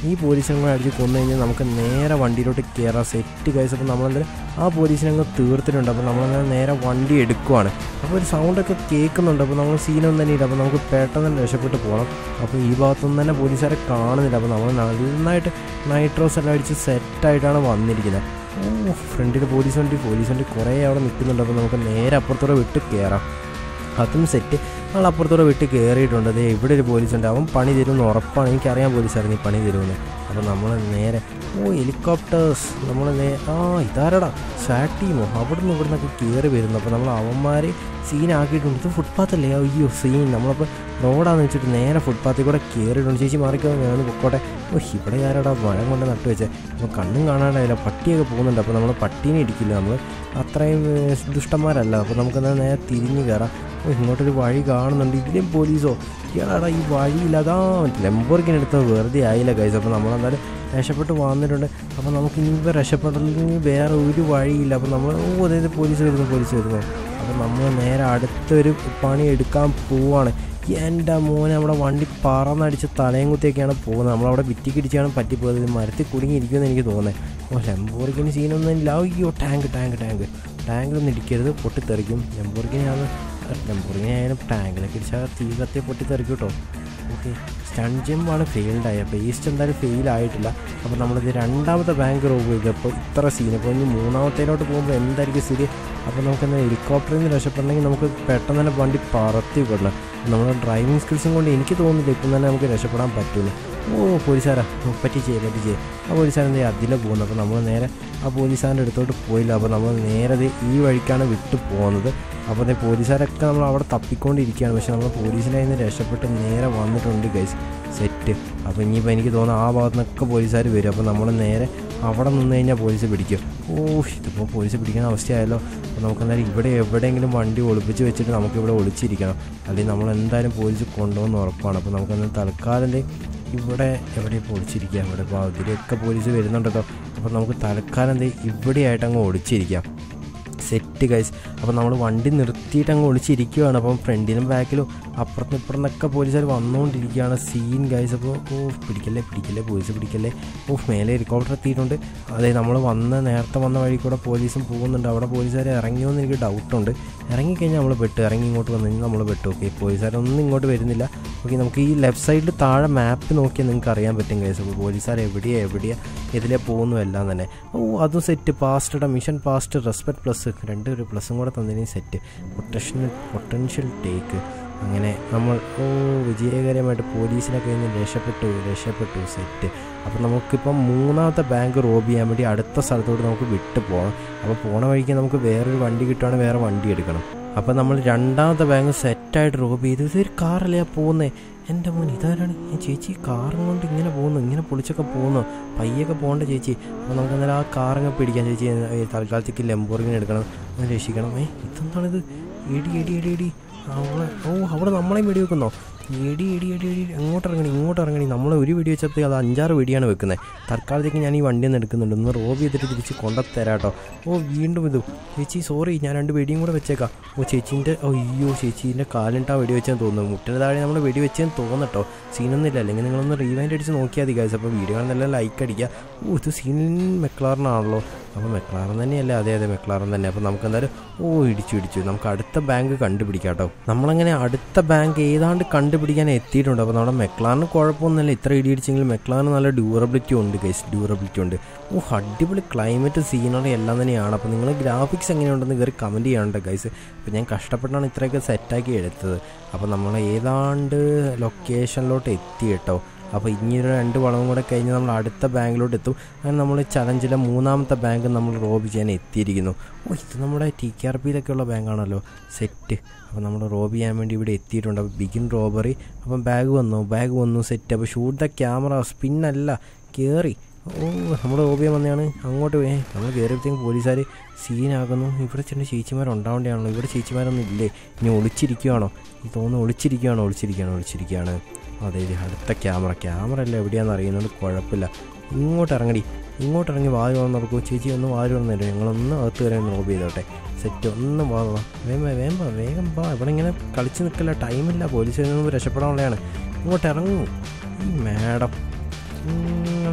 [SPEAKER 1] ഈ പോലീസിനെ കൂടെ അടിച്ച് കൊന്നു കഴിഞ്ഞാൽ നമുക്ക് നേരെ വണ്ടിയിലോട്ട് കയറാം സെറ്റ് കൈസ് അപ്പോൾ നമ്മളെന്തായാലും ആ പോലീസിനെ അങ്ങ് തീർത്തിട്ടുണ്ട് അപ്പോൾ നമ്മളെന്തായാലും നേരെ വണ്ടി എടുക്കുവാണ് അപ്പോൾ ഒരു സൗണ്ടൊക്കെ കേൾക്കുന്നുണ്ട് അപ്പോൾ നമ്മൾ സീനൊന്നും തന്നെ ഇല്ല അപ്പോൾ നമുക്ക് പെട്ടെന്ന് തന്നെ രക്ഷപ്പെട്ട് പോകണം അപ്പോൾ ഈ ഭാഗത്തൊന്നും തന്നെ പോലീസുകാരെ കാണുന്നില്ല അപ്പോൾ നമ്മൾ നന്നായിട്ട് നൈട്രോസ് എല്ലാം അടിച്ച് സെറ്റായിട്ടാണ് വന്നിരിക്കുന്നത് ഓ ഫ്രണ്ടിൽ പോലീസ് വണ്ടി പോലീസ് വണ്ടി കുറേ അവിടെ നിൽക്കുന്നുണ്ട് അപ്പോൾ നമുക്ക് നേരെ അപ്പുറത്തൂടെ വിട്ട് കയറാം അതും സെറ്റ് നമ്മൾ അപ്പുറത്തൂടെ വിട്ട് കയറിയിട്ടുണ്ട് അതേ ഇവിടെ ഒരു പോലീസ് ഉണ്ട് അവൻ പണി തരുമെന്ന് ഉറപ്പാണ് എനിക്കറിയാം പോലീസായിരുന്നു ഈ പണി തരുമെന്ന് അപ്പോൾ നമ്മൾ നേരെ ഓ ഹെലികോപ്റ്റേഴ്സ് നമ്മൾ നേ ആ ഇതാരടാ സാറ്റ് ടീമോ അവിടുന്ന് ഇവിടെ നിന്നൊക്കെ കയറി വരുന്നു അപ്പോൾ നമ്മൾ അവന്മാർ സീനാക്കിയിട്ടുണ്ട് ഇത് ഫുട്പാത്ത് അല്ലേ അയ്യോ സീൻ നമ്മളപ്പോൾ റോഡാന്ന് വെച്ചിട്ട് നേരെ ഫുട്പാത്തിൽ കൂടെ കയറിയിട്ടുണ്ട് ചേച്ചി മാറിക്കോ ഞാൻ പൊക്കോട്ടെ ഓ ഇവിടെ ആരടാ മഴ കൊണ്ട് നട്ടു വെച്ചേ അപ്പോൾ കണ്ണും കാണാണ്ടായില്ല പട്ടിയൊക്കെ പോകുന്നുണ്ട് അപ്പോൾ നമ്മൾ പട്ടീനെ ഇടിക്കില്ല നമ്മൾ അത്രയും ഏ, ദുഷ്ടന്മാരല്ല അപ്പോൾ നമുക്കെന്നാൽ നേരെ തിരിഞ്ഞ് കയറാം ഓ ഇങ്ങോട്ടൊരു വഴി കാണുന്നുണ്ട് ഇതിലും പോലീസോ ഇയാളാടാ ഈ വഴിയില്ല അതാ ലെമ്പോർക്കിനെടുത്ത് വെറുതെ ആയില്ല കൈസ് അപ്പോൾ നമ്മളെന്തായാലും രക്ഷപ്പെട്ട് വന്നിട്ടുണ്ട് അപ്പോൾ നമുക്ക് ഇനിയിപ്പോൾ രക്ഷപ്പെടലിന് വേറെ ഒരു വഴിയില്ല അപ്പോൾ നമ്മൾ ഓ അതായത് പോലീസ് വരുന്നു പോലീസ് വരുന്നു അപ്പോൾ നമ്മൾ നേരെ അടുത്തൊരു പണി എടുക്കാൻ പോവാണ് എൻ്റെ മോനെ നമ്മുടെ വണ്ടി പറന്നടിച്ച് തലയും കുത്തിയൊക്കെയാണ് പോകുന്നത് നമ്മളവിടെ ഭിറ്റിക്കിടിച്ചാണ് പറ്റിപ്പോയത് ഇത് മരത്തിൽ കുടുങ്ങിയിരിക്കുമെന്ന് എനിക്ക് തോന്നുന്നത് ഓ ലെമ്പോർക്കിന് സീനൊന്നും ഇല്ല അയ്യോ ടാങ്ക് ടാങ്ക് ടാങ്ക് ടാങ്കിലൊന്നും ഇടിക്കരുത് പൊട്ടിത്തെറിക്കും ലെമ്പോർക്കിന് ആണ് ലെമ്പോർക്കിന് ആയാലും ടാങ്കിലൊക്കെ ഇടിച്ചാൽ തീ കത്തി പൊട്ടിത്തെറിക്കും കേട്ടോ ഓക്കെ സ്റ്റൺ ജമ്പാണ് ഫെയിൽഡായി അപ്പോൾ ഈസ്റ്റ് എന്തായാലും ഫെയിൽ ആയിട്ടില്ല അപ്പോൾ നമ്മളിത് രണ്ടാമത്തെ ബാങ്ക് റോബ് ചെയ്തപ്പോൾ ഇത്ര സീൻ അപ്പോൾ ഇനി മൂന്നാമത്തേലോട്ട് പോകുമ്പോൾ എന്തായിരിക്കും സ്ഥിതി അപ്പോൾ നമുക്കെന്താ ഹെലികോപ്റ്ററിൽ നിന്ന് രക്ഷപ്പെടണമെങ്കിൽ നമുക്ക് പെട്ടെന്ന് തന്നെ വണ്ടി പറത്തി വിടണം നമ്മുടെ ഡ്രൈവിംഗ് സ്കിൽസും കൊണ്ട് എനിക്ക് തോന്നുന്നില്ല ഇപ്പം തന്നെ നമുക്ക് രക്ഷപ്പെടാൻ പറ്റുള്ളൂ ഓ പോലീസുകാരാ പറ്റിച്ചേ പറ്റിച്ചേ ആ പോലീസുകാരെന്താ അതിലെ പോകുന്നത് അപ്പോൾ നമ്മൾ നേരെ ആ പോലീസുകാരൻ്റെ അടുത്തോട്ട് പോയില്ല അപ്പോൾ നമ്മൾ നേരെ ദേ ഈ വഴിക്കാണ് വിട്ടു പോകുന്നത് അപ്പോൾ അതേ പോലീസുകാരൊക്കെ നമ്മൾ അവിടെ തപ്പിക്കൊണ്ടിരിക്കുകയാണ് പക്ഷെ നമ്മൾ പോലീസിനെ നിന്ന് രക്ഷപ്പെട്ട് നേരെ വന്നിട്ടുണ്ട് ഗൈസ് സെറ്റ് അപ്പോൾ ഇനിയിപ്പോൾ എനിക്ക് തോന്നുന്നു ആ ഭാഗത്തു നിന്നൊക്കെ പോലീസുകാർ വരും അപ്പോൾ നമ്മൾ നേരെ അവിടെ നിന്ന് കഴിഞ്ഞാൽ പോലീസ് പിടിക്കും ഓ ഇതിപ്പോൾ പോലീസ് പിടിക്കുന്ന അവസ്ഥയായല്ലോ അപ്പോൾ നമുക്ക് എന്തായാലും ഇവിടെ എവിടെയെങ്കിലും വണ്ടി ഒളിപ്പിച്ച് വെച്ചിട്ട് നമുക്കിവിടെ ഒളിച്ചിരിക്കണം അല്ലെങ്കിൽ നമ്മൾ എന്തായാലും പോലീസ് കൊണ്ടുപോകുന്ന ഉറപ്പാണ് അപ്പോൾ നമുക്ക് എന്തായാലും തൽക്കാലം ദേ ഇവിടെ എവിടെ ഇപ്പോൾ ഒളിച്ചിരിക്കുക ഇവിടെ ഇപ്പോൾ അതിലൊക്കെ പോലീസ് വരുന്നുണ്ടല്ലോ അപ്പോൾ നമുക്ക് തൽക്കാലം ദേ ഇവിടെയായിട്ട് അങ്ങ് ഒളിച്ചിരിക്കാം സെറ്റ് ഗൈസ് അപ്പോൾ നമ്മൾ വണ്ടി നിർത്തിയിട്ട് അങ്ങ് ഒളിച്ചിരിക്കുകയാണ് അപ്പം ഫ്രണ്ടിലും ബാക്കിലും അപ്പുറത്തും ഇപ്പുറത്തൊക്കെ പോലീസുകാർ വന്നുകൊണ്ടിരിക്കുകയാണ് സീൻ ഗൈസ് അപ്പോൾ ഓ പിടിക്കല്ലേ പിടിക്കല്ലേ പോലീസ് പിടിക്കല്ലേ ഓ മേലെ ഹെലികോപ്റ്റർ എത്തിയിട്ടുണ്ട് അതെ നമ്മൾ വന്ന നേരത്തെ വന്ന വഴി കൂടെ പോലീസും പോകുന്നുണ്ട് അവിടെ പോലീസുകാർ ഇറങ്ങിയോ എന്ന് എനിക്ക് ഡൗട്ടുണ്ട് ഇറങ്ങിക്കഴിഞ്ഞാൽ നമ്മൾ പെട്ടു ഇറങ്ങി ഇങ്ങോട്ട് വന്നു കഴിഞ്ഞാൽ നമ്മൾ പെട്ടു ഓക്കെ പോലീസുകാരൊന്നും ഇങ്ങോട്ട് വരുന്നില്ല ഓക്കെ നമുക്ക് ഈ ലെഫ്റ്റ് സൈഡിൽ താഴെ മാപ്പ് നോക്കിയാൽ നിങ്ങൾക്ക് അറിയാൻ പറ്റും കേസ് അപ്പോൾ പോലീസുകാർ എവിടെയാണ് എവിടെയാണ് ഇതിലെ പോകുന്നു എല്ലാം തന്നെ ഓ അതും set passed mission passed respect plus രണ്ട് ഒരു പ്ലസും കൂടെ തന്നതിന് സെറ്റ് പൊട്ടൻഷ്യൽ പൊട്ടൻഷ്യൽ ടേക്ക് അങ്ങനെ നമ്മൾ ഓ വിജയകരമായിട്ട് പോലീസിനെ കഴിഞ്ഞ് രക്ഷപ്പെട്ടു രക്ഷപ്പെട്ടു സെറ്റ് അപ്പോൾ നമുക്കിപ്പം മൂന്നാമത്തെ ബാങ്ക് റോബ് ചെയ്യാൻ വേണ്ടി അടുത്ത സ്ഥലത്തോട്ട് നമുക്ക് വിട്ടു പോകണം അപ്പോൾ പോണ വഴിക്ക് നമുക്ക് വേറൊരു വണ്ടി കിട്ടുവാണെങ്കിൽ വേറെ വണ്ടി എടുക്കണം അപ്പോൾ നമ്മൾ രണ്ടാമത്തെ ബാങ്ക് സെറ്റായിട്ട് റോബ് ചെയ്തു ഇതൊരു കാറല്ലേ പോകുന്നത് എൻ്റെ മോൻ ഇതാരാണ് ഈ ചേച്ചി കാറും കൊണ്ട് ഇങ്ങനെ പോകുന്നു ഇങ്ങനെ പൊളിച്ചൊക്കെ പോകുന്നു പയ്യൊക്കെ പോകണ്ട ചേച്ചി അപ്പോൾ നമുക്ക് അന്നേരം ആ കാറങ്ങ് പിടിക്കാം ചേച്ചി ഏ, തൽക്കാലത്തേക്ക് ലെമ്പോർഗിന് എടുക്കണം ഒന്ന് രക്ഷിക്കണം ഏ ഇതെന്താണിത് എടി എടി എടി എടി അവളെ ഓ അവിടെ നമ്മളെയും വെടി വെക്കുന്നോ എടി എടി എടി എടി അങ്ങോട്ട് ഇറങ്ങണി ഇങ്ങോട്ട് ഇറങ്ങണി നമ്മൾ ഒരു വെടി വെച്ചപ്പോൾ അത് അഞ്ചാറ് വെടിയാണ് വെക്കുന്നത് തൽക്കാലത്തേക്ക് ഞാൻ ഈ വണ്ടി ഒന്ന് എടുക്കുന്നുണ്ട് ഒന്ന് റോബ് ചെയ്തിട്ട് തിരിച്ച് കൊണ്ടുത്തരാം കേട്ടോ ഓ വീണ്ടും ഇത് ചേച്ചി സോറി ഞാൻ രണ്ട് വെടിയും കൂടെ വെച്ചേക്കാം ഓ ചേച്ചീൻ്റെ അയ്യോ ചേച്ചീൻ്റെ കാലിട്ടാ വെടി വെച്ചെന്ന് തോന്നുന്നു മുട്ടിന് താഴെ നമ്മൾ വെടി വെച്ചെന്ന് തോന്നട്ടോ സീനൊന്നുമില്ല അല്ലെങ്കിൽ നിങ്ങളൊന്ന് റീവൈൻഡ് അടിച്ച് നോക്കിയാൽ മതി ഗൈസ് അപ്പോൾ വീഡിയോ നല്ല ലൈക്ക് അടിക്കുക ഓ ഇത് സീൻ മെക്ലാറിനാണല്ലോ അപ്പോൾ മെക്ലാറൻ തന്നെയല്ലേ അതെ അതെ മെക്ലാറൻ തന്നെ അപ്പോൾ നമുക്ക് എന്തായാലും ഓ ഇടിച്ചു ഇടിച്ചു നമുക്ക് അടുത്ത ബാങ്ക് കണ്ടുപിടിക്കാം കേട്ടോ നമ്മളങ്ങനെ അടുത്ത ബാങ്ക് ഏതാണ്ട് കണ്ടുപിടിക്കാൻ എത്തിയിട്ടുണ്ട് അപ്പോൾ നമ്മുടെ മെക്ലാറിന് കുഴപ്പമൊന്നുമില്ല ഇത്ര ഇടി ഇടിച്ചെങ്കിൽ മെക്ലാറിന് നല്ല ഡ്യൂറബിലിറ്റി ഉണ്ട് ഗൈസ് ഡ്യൂറബിലിറ്റി ഉണ്ട് ഓ അടിപൊളി ക്ലൈമറ്റ് സീനറി എല്ലാം തന്നെയാണ് അപ്പോൾ നിങ്ങൾ ഗ്രാഫിക്സ് എങ്ങനെയുണ്ടെന്ന് കയറി കമൻറ്റ് ചെയ്യാനുണ്ട് ഗൈസ് അപ്പോൾ ഞാൻ കഷ്ടപ്പെട്ടാണ് ഇത്രയൊക്കെ സെറ്റാക്കി എടുത്തത് അപ്പോൾ നമ്മൾ ഏതാണ്ട് ലൊക്കേഷനിലോട്ട് എത്തി കേട്ടോ അപ്പോൾ ഇനി ഒരു രണ്ട് വളവും കൂടെ കഴിഞ്ഞ് നമ്മൾ അടുത്ത ബാങ്കിലോട്ട് എത്തും അങ്ങനെ നമ്മൾ ചലഞ്ചിലെ മൂന്നാമത്തെ ബാങ്ക് നമ്മൾ റോബ് ചെയ്യാൻ എത്തിയിരിക്കുന്നു ഓ ഇത് നമ്മുടെ ടി കെ ആർ പിയിലൊക്കെയുള്ള ബാങ്കാണല്ലോ സെറ്റ് അപ്പോൾ നമ്മൾ റോബ് ചെയ്യാൻ വേണ്ടി ഇവിടെ എത്തിയിട്ടുണ്ട് അപ്പോൾ ബിഗിൻ റോബറി അപ്പം ബാഗ് വന്നു ബാഗ് വന്നു സെറ്റ് അപ്പോൾ ഷൂട്ട് ദ ക്യാമറ സ്പിന്നല്ല കയറി ഓ നമ്മൾ റോബ് ചെയ്യാൻ വന്നതാണ് അങ്ങോട്ട് പോയി നമ്മൾ കയറിയപ്പോഴത്തേക്കും പോലീസുകാർ സീനാക്കുന്നു ഇവിടെ ചെന്ന് ചേച്ചിമാരുണ്ടാവേണ്ടതാണല്ലോ ഇവിടെ ചേച്ചിമാരൊന്നും ഇല്ലേ ഇനി ഒളിച്ചിരിക്കുകയാണോ ഈ തോന്നുന്നു ഒളിച്ചിരിക്കുകയാണോ ഒളിച്ചിരിക്കുകയാണോ ഒളിച്ചിരിക്കുകയാണ് അതെ ഇത് അടുത്ത ക്യാമറ ക്യാമറ അല്ല എവിടെയാണെന്ന് അറിയുന്നത് കുഴപ്പമില്ല ഇങ്ങോട്ട് ഇറങ്ങടി ഇങ്ങോട്ട് ഇറങ്ങി വാതിൽ വന്ന് നടക്കൂ ചേച്ചി ഒന്ന് വാതിൽ വന്ന് തരും ഞങ്ങളൊന്ന് അകത്ത് വരാൻ റോബ് ചെയ്തോട്ടെ സെറ്റ് ഒന്ന് വാ വാ വേഗം വാ, വേഗം വാ വേഗം വാ ഇവിടെ ഇങ്ങനെ കളിച്ച് നിൽക്കില്ല ടൈമില്ല പോലീസിൽ നിന്ന് രക്ഷപ്പെടാനുള്ളതാണ് ഇങ്ങോട്ട് ഇറങ്ങൂ ഈ മാഡം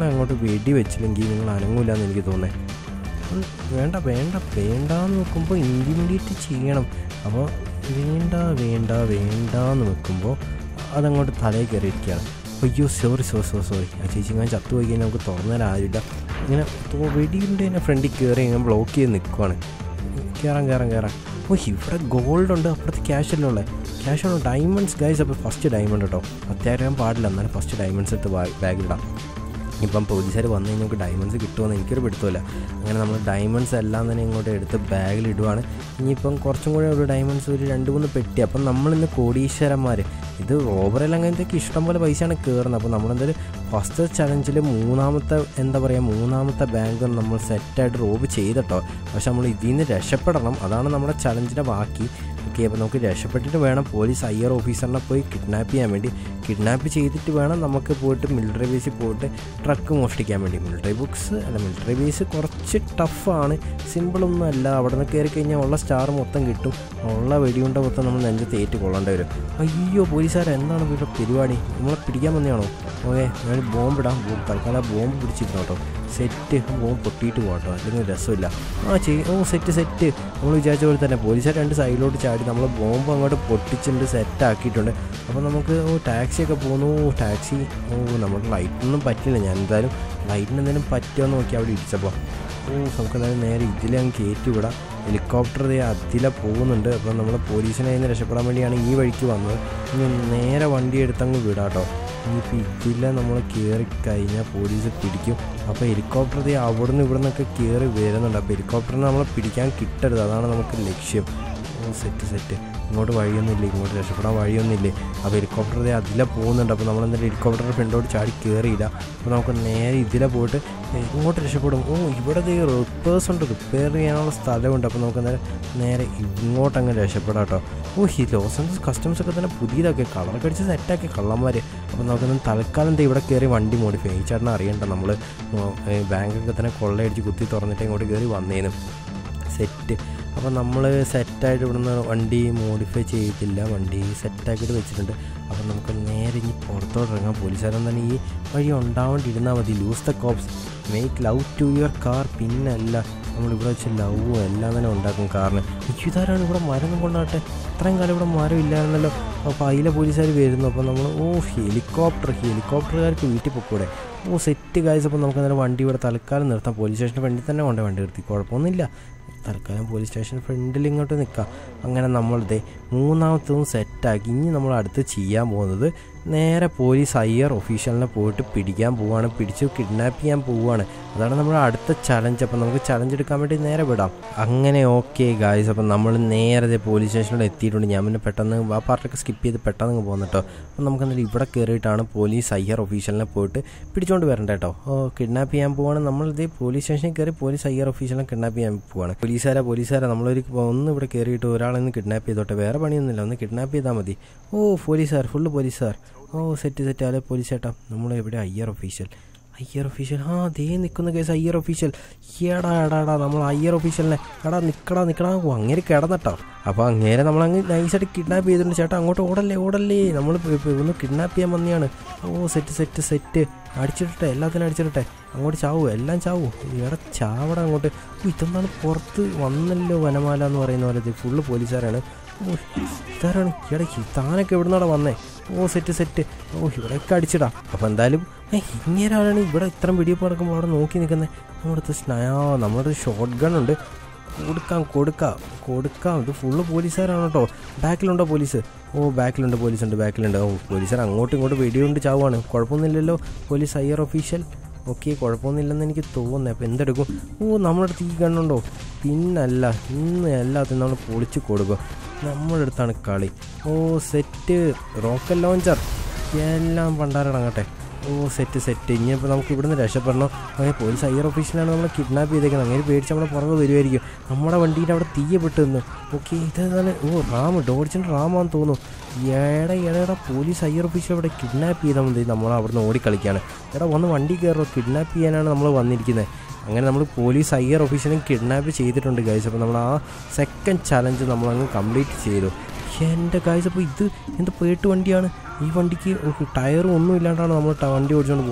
[SPEAKER 1] അങ്ങോട്ട് വെടി വെച്ചില്ലെങ്കിൽ നിങ്ങൾ അനങ്ങൂല എന്ന് എനിക്ക് തോന്നുന്നത് ഉം, വേണ്ട വേണ്ട വേണ്ടാന്ന് വെക്കുമ്പോൾ ഇൻറ്റിമീഡിയറ്റ് ചെയ്യണം അപ്പോൾ വേണ്ട വേണ്ട വേണ്ട എന്ന് വെക്കുമ്പോൾ അതങ്ങോട്ട് തലയിൽ കയറിയിരിക്കുകയാണ് അയ്യോ സോറി സോ സോ സോറി ആ ചേച്ചി ഞാൻ ചത്തു പോയി കഴിഞ്ഞാൽ നമുക്ക് തുറന്നാൽ ആരില്ല ഇങ്ങനെ തോ- വെടിയുണ്ട് എന്നെ ഫ്രണ്ടിൽ കയറി ഇങ്ങനെ ബ്ലോക്ക് ചെയ്ത് നിൽക്കുവാണ് കയറാം കയറാം കയറാം ഓ ഇവിടെ ഗോൾഡ് ഉണ്ട് അപ്പുറത്ത് ക്യാഷ് അല്ലേ ഉള്ളത് ക്യാഷ് ഉള്ളു ഡയമണ്ട്സ് ഗൈസ് അപ്പോൾ ഫസ്റ്റ് ഡയമണ്ട് കേട്ടോ അത്യാവശ്യം പാടില്ല എന്നാലും ഫസ്റ്റ് ഡയമണ്ട്സ് എടുത്ത് ബാഗിലിടാം ഇപ്പം പോലീസുകാർ വന്നു കഴിഞ്ഞാൽ നമുക്ക് ഡയമണ്ട്സ് കിട്ടുമെന്ന് എനിക്കൊരു പിടുത്തമില്ല അങ്ങനെ നമ്മൾ ഡയമണ്ട്സ് എല്ലാം തന്നെ ഇങ്ങോട്ട് എടുത്ത് ബാഗിൽ ഇടുവാണ് ഇനിയിപ്പം കുറച്ചും കൂടെ ഒരു ഡയമണ്ട്സ് ഒരു രണ്ട് മൂന്ന് പെട്ടി അപ്പം നമ്മളിന്ന് കോടീശ്വരന്മാർ ഇത് റോബറെല്ലാം അങ്ങനത്തേക്ക് ഇഷ്ടംപോലെ പൈസയാണ് കയറുന്നത് അപ്പോൾ നമ്മളെന്തായാലും ഫസ്റ്റ് ചലഞ്ചിൽ മൂന്നാമത്തെ എന്താ പറയുക മൂന്നാമത്തെ ബാങ്ക് നമ്മൾ സെറ്റായിട്ട് റോബ് ചെയ്തിട്ടോ പക്ഷെ നമ്മൾ ഇതിൽ നിന്ന് രക്ഷപ്പെടണം അതാണ് നമ്മുടെ ചലഞ്ചിൻ്റെ ബാക്കി ഓക്കെ അപ്പോൾ നമുക്ക് രക്ഷപ്പെട്ടിട്ട് വേണം പോലീസ് ഐ ആർ ഓഫീസറിനെ പോയി കിഡ്നാപ്പ് ചെയ്യാൻ വേണ്ടി കിഡ്നാപ്പ് ചെയ്തിട്ട് വേണം നമുക്ക് പോയിട്ട് മിലിറ്ററി ബേസിൽ പോയിട്ട് ട്രക്ക് മോഷ്ടിക്കാൻ വേണ്ടി മിലിറ്ററി ബുക്സ് അല്ല മിലിറ്ററി ബേസ് കുറച്ച് ടഫാണ് സിമ്പിളൊന്നും അല്ല അവിടെ നിന്ന് കയറി കഴിഞ്ഞാൽ ഉള്ള സ്റ്റാർ മൊത്തം കിട്ടും ഉള്ള വെടിയുണ്ട മൊത്തം നമ്മൾ നെഞ്ചത്ത് ഏറ്റ് കൊള്ളേണ്ടി വരും അയ്യോ പോലീസുകാർ എന്താണ് ഇവിടെ പരിപാടി നമ്മളെ പിടിക്കാൻ വന്നതാണോ ഓക്കെ ഞാൻ ബോംബ് ഇടാം ബോംബ് തൽക്കാലം ബോംബ് പിടിച്ചിരുന്നു കേട്ടോ സെറ്റ് ബോംബ് പൊട്ടിയിട്ട് പോകട്ടോ അല്ലെങ്കിൽ രസമില്ല ആ ചെയ് ഓ സെറ്റ് സെറ്റ് നമ്മൾ വിചാരിച്ച പോലെ തന്നെ പോലീസുകാർ രണ്ട് സൈഡിലോട്ട് ചാടി നമ്മൾ ബോംബ് അങ്ങോട്ട് പൊട്ടിച്ചിട്ടുണ്ട് സെറ്റ് ആക്കിയിട്ടുണ്ട് അപ്പോൾ നമുക്ക് ഓ ടാക്സിയൊക്കെ പോകുന്നു ടാക്സി ഓ നമുക്ക് ലൈറ്റൊന്നും പറ്റില്ല ഞാൻ എന്തായാലും ലൈറ്റിന് എന്തെങ്കിലും പറ്റുമോ എന്ന് നോക്കി അവിടെ ഇടിച്ചപ്പോൾ ഓ നമുക്ക് എന്തായാലും നേരെ ഇതിലെ അങ്ങ് കയറ്റി വിടാം ഹെലികോപ്റ്റർ ദേ അതിലെ പോകുന്നുണ്ട് അപ്പോൾ നമ്മൾ പോലീസിനെ കയ്യിൽ നിന്ന് രക്ഷപ്പെടാൻ വേണ്ടിയാണ് ഈ വഴിക്ക് വന്നത് ഇനി നേരെ വണ്ടി എടുത്തങ്ങ് വിടാം കേട്ടോ ഇനിയിപ്പോൾ ഇതിലെ നമ്മൾ കയറി കഴിഞ്ഞാൽ പോലീസ് പിടിക്കും അപ്പോൾ ഹെലികോപ്റ്റർ ദേ അവിടെ നിന്ന് ഇവിടെ നിന്നൊക്കെ കയറി വരുന്നുണ്ട് അപ്പോൾ ഹെലികോപ്റ്ററിനെ നമ്മളെ പിടിക്കാൻ കിട്ടരുത് അതാണ് നമുക്ക് ലക്ഷ്യം ഓ സെറ്റ് സെറ്റ് ഇങ്ങോട്ട് വഴിയൊന്നുമില്ല ഇങ്ങോട്ട് രക്ഷപ്പെടാൻ വഴിയൊന്നുമില്ലേ അപ്പോൾ ഹെലികോപ്റ്റർ ദേ അതിലെ പോകുന്നുണ്ട് അപ്പോൾ നമ്മൾ എന്തായാലും ഹെലികോപ്റ്റർ ഫ്രണ്ടോട്ട് ചാടി കയറിയില്ല അപ്പോൾ നമുക്ക് നേരെ ഇതിലെ പോയിട്ട് ഏ, ഇങ്ങോട്ട് രക്ഷപ്പെടും ഓ ഇവിടെ ദേ റിപ്പേഴ്സ് ഉണ്ട് റിപ്പയർ ചെയ്യാനുള്ള സ്ഥലമുണ്ട് അപ്പോൾ നമുക്ക് നേരെ നേരെ ഇങ്ങോട്ടങ്ങ് രക്ഷപ്പെടാം കേട്ടോ ഓ ഈ ലോസ് ആൻജൽസ് കസ്റ്റംസ് ഒക്കെ തന്നെ പുതിയതൊക്കെ കളറൊക്കെ അടിച്ച് സെറ്റാക്കി കള്ളന്മാർ അപ്പോൾ നമുക്ക് തൽക്കാലം ദേ ഇവിടെ കയറി വണ്ടി മോഡിഫൈ ഈ ചേട്ടനെ അറിയണ്ട നമ്മൾ ബാങ്കൊക്കെ തന്നെ കൊള്ളയടിച്ച് കുത്തി തുറന്നിട്ട് ഇങ്ങോട്ട് കയറി വന്നേനും സെറ്റ് അപ്പോൾ നമ്മൾ സെറ്റായിട്ട് ഇവിടുന്ന് വണ്ടി മോഡിഫൈ ചെയ്തിട്ടില്ല വണ്ടി സെറ്റാക്കിയിട്ട് വെച്ചിട്ടുണ്ട് അപ്പോൾ നമുക്ക് നേരെ ഇനി പുറത്തോട്ട് ഇറങ്ങാം പോലീസുകാരൻ തന്നെ ഈ വഴി ഉണ്ടാവേണ്ടിയിരുന്നാൽ മതി lose the cops make love to your car പിന്നല്ല നമ്മളിവിടെ വെച്ച് ലവും എല്ലാം തന്നെ ഉണ്ടാക്കും കാറിന് ഇതാരാണ് ഇവിടെ മരം കൊണ്ടാട്ടെ ഇത്രയും കാലം ഇവിടെ മരം ഇല്ലായിരുന്നല്ലോ അപ്പോൾ അതിലെ പോലീസുകാർ വരുന്നു അപ്പോൾ നമ്മൾ ഓ ഹെലികോപ്റ്റർ ഹെലികോപ്റ്ററുകാർക്ക് വീട്ടിൽ പൊക്കൂടെ ഓ സെറ്റ് കാഴ്ച അപ്പോൾ നമുക്ക് അന്നേരം വണ്ടി ഇവിടെ തൽക്കാലം നിർത്താം പോലീസ് സ്റ്റേഷൻ്റെ ഫ്രണ്ടിൽ തന്നെ കൊണ്ടേ വണ്ടി നിർത്തി കുഴപ്പമൊന്നുമില്ല തൽക്കാലം പോലീസ് സ്റ്റേഷൻ ഫ്രണ്ടിൽ ഇങ്ങോട്ട് നിൽക്കാം അങ്ങനെ നമ്മളിത് മൂന്നാമത്തതും സെറ്റാക്കി ഇനി നമ്മൾ അടുത്ത് ചെയ്യാൻ പോകുന്നത് നേരെ പോലീസ് ഐ ആർ ഒഫീഷ്യലിനെ പോയിട്ട് പിടിക്കാൻ പോവുകയാണ് പിടിച്ച് കിഡ്നാപ്പ് ചെയ്യാൻ പോവുകയാണ് അതാണ് നമ്മുടെ അടുത്ത ചലഞ്ച് അപ്പം നമുക്ക് ചലഞ്ച് എടുക്കാൻ വേണ്ടി നേരെ വിടാം അങ്ങനെ ഓക്കെ ഗായ്സ് അപ്പം നമ്മൾ നേരെ പോലീസ് സ്റ്റേഷനിൽ എത്തിയിട്ടുണ്ട് ഞാൻ പിന്നെ പെട്ടെന്ന് ആ പാർട്ടൊക്കെ സ്കിപ്പ് ചെയ്ത് പെട്ടെന്ന് അങ്ങ് പോകുന്നു കേട്ടോ അപ്പം നമുക്ക് എന്നിട്ട് ഇവിടെ കയറിയിട്ടാണ് പോലീസ് ഐ ആർ ഒഫീഷ്യലിനെ പോയിട്ട് പിടിച്ചുകൊണ്ട് വരണ്ട കേട്ടോ ഓ കിഡ്നാപ്പ് ചെയ്യാൻ പോവാണ് നമ്മൾ ഇതേ പോലീസ് സ്റ്റേഷനിൽ കയറി പോലീസ് ഐ ആർ ഒഫീഷ്യലിനെ കിഡ്നാപ്പ് ചെയ്യാൻ പോവാണ് പോലീസുകാരാ പോലീസുകാരാ നമ്മളൊരു ഒന്ന് ഇവിടെ കയറിയിട്ട് ഒരാളൊന്ന് കിഡ്നാപ്പ് ചെയ്തോട്ടെ വേറെ പണിയൊന്നുമില്ല ഒന്ന് കിഡ്നാപ്പ് ചെയ്താൽ മതി ഓ പോലീസുകാർ ഫുള്ള് പോലീസുകാർ ഓ സെറ്റ് സെറ്റ് അല്ലെ പോലീസ് ചേട്ടാ നമ്മൾ എവിടെ I R official I R official ആ ദേ നിൽക്കുന്ന കേസ് ഐ ആർ ഒഫീഷ്യൽ എടാ എടാ എടാ നമ്മൾ ഐ ആർ ഒഫീഷ്യലിനെ എടാ നിൽക്കടാ നിൽക്കടാ ഓ അങ്ങനെ കിടന്നിട്ടോ അപ്പോൾ അങ്ങേരെ നമ്മളങ്ങ് നൈസായിട്ട് കിഡ്നാപ്പ് ചെയ്തിട്ടുണ്ട് ചേട്ടാ അങ്ങോട്ട് ഓടല്ലേ ഓടല്ലേ നമ്മൾ ഒന്ന് കിഡ്നാപ്പ് ചെയ്യാൻ വന്നെയാണ് ഓ സെറ്റ് സെറ്റ് സെറ്റ് അടിച്ചിട്ടെ എല്ലാത്തിനും അടിച്ചിട്ടെ അങ്ങോട്ട് ചാവൂ എല്ലാം ചാവൂ ഇവിടെ ചാവട അങ്ങോട്ട് ഓ ഇതെന്താണ് പുറത്ത് വന്നല്ലോ വനമാല എന്ന് പറയുന്ന പോലെ ഇത് ഫുള്ള് പോലീസുകാരാണ് ഓ ഇതാരാണ് ഇവിടെ താനൊക്കെ എവിടുന്നാടാ വന്നേ ഓ സെറ്റ് സെറ്റ് ഓ ഇവിടെയൊക്കെ അടിച്ചിടാ അപ്പോൾ എന്തായാലും ഇങ്ങനെയാണ് ഇവിടെ ഇത്രയും വെടിയപ്പ് നടക്കുമ്പോൾ അവിടെ നോക്കി നിൽക്കുന്നത് നമ്മുടെ സ്നയാ നമ്മുടെ ഷോർട്ട് ഗൺ ഉണ്ട് കൊടുക്കാം കൊടുക്കാം കൊടുക്കാം ഇത് ഫുള്ള് പോലീസുകാരാണ് കേട്ടോ ബാക്കിലുണ്ടോ പോലീസ് ഓ ബാക്കിലുണ്ട് പോലീസുണ്ട് ബാക്കിലുണ്ട് ഓ പോലീസുകാർ അങ്ങോട്ടും ഇങ്ങോട്ടും വെടികൊണ്ട് ചാവുകയാണ് കുഴപ്പമൊന്നുമില്ലല്ലോ police I R official okay കുഴപ്പമൊന്നുമില്ലെന്ന് എനിക്ക് തോന്നുന്നത് അപ്പോൾ എന്തെടുക്കും ഓ നമ്മുടെ അടുത്ത് ഈ കണ്ണുണ്ടോ പിന്നല്ല ഇന്ന് എല്ലാത്തിനും നമ്മൾ പൊളിച്ച് കൊടുക്കും നമ്മുടെ അടുത്താണ് കളി ഓ സെറ്റ് റോക്കറ്റ് ലോഞ്ചർ എല്ലാം പണ്ടാരടങ്ങട്ടെ ഓ സെറ്റ് സെറ്റ് ഇനിയിപ്പോൾ നമുക്ക് ഇവിടുന്ന് രക്ഷപ്പെടണം അങ്ങനെ പോലീസ് ഐ ആർ ഓഫീസിലാണ് നമ്മൾ കിഡ്നാപ്പ് ചെയ്തേക്കുന്നത് അങ്ങനെ പേടിച്ച് നമ്മുടെ പുറകെ വരുമായിരിക്കും നമ്മുടെ വണ്ടിയിൽ അവിടെ തീയപ്പെട്ട് നിന്ന് ഓക്കെ ഇതെന്താണ് ഓ റാം ഡോഡിച്ചിൻ്റെ റാമാന്ന് തോന്നുന്നു എടാ എടാ എടാ പോലീസ് ഐ ആർ ഓഫീസിൽ അവിടെ കിഡ്നാപ്പ് ചെയ്താൽ മതി നമ്മൾ അവിടെ നിന്ന് ഓടിക്കളിക്കുകയാണ് എടാ വന്ന് വണ്ടി കയറുമോ കിഡ്നാപ്പ് ചെയ്യാനാണ് നമ്മൾ വന്നിരിക്കുന്നത് അങ്ങനെ നമ്മൾ പോലീസ് ഐ ആർ ഓഫീസിനെ കിഡ്നാപ്പ് ചെയ്തിട്ടുണ്ട് ഗൈസ് അപ്പോൾ നമ്മൾ ആ സെക്കൻഡ് ചലഞ്ച് നമ്മളങ്ങ് കംപ്ലീറ്റ് ചെയ്തു എൻ്റെ ഗൈസ് അപ്പോൾ ഇത് എന്ത് പേട്ട് വണ്ടിയാണ് ഈ വണ്ടിക്ക് ടയറും ഒന്നും ഇല്ലാണ്ടാണ് നമ്മൾ ട- വണ്ടി ഓടിച്ചുകൊണ്ട് പോണേ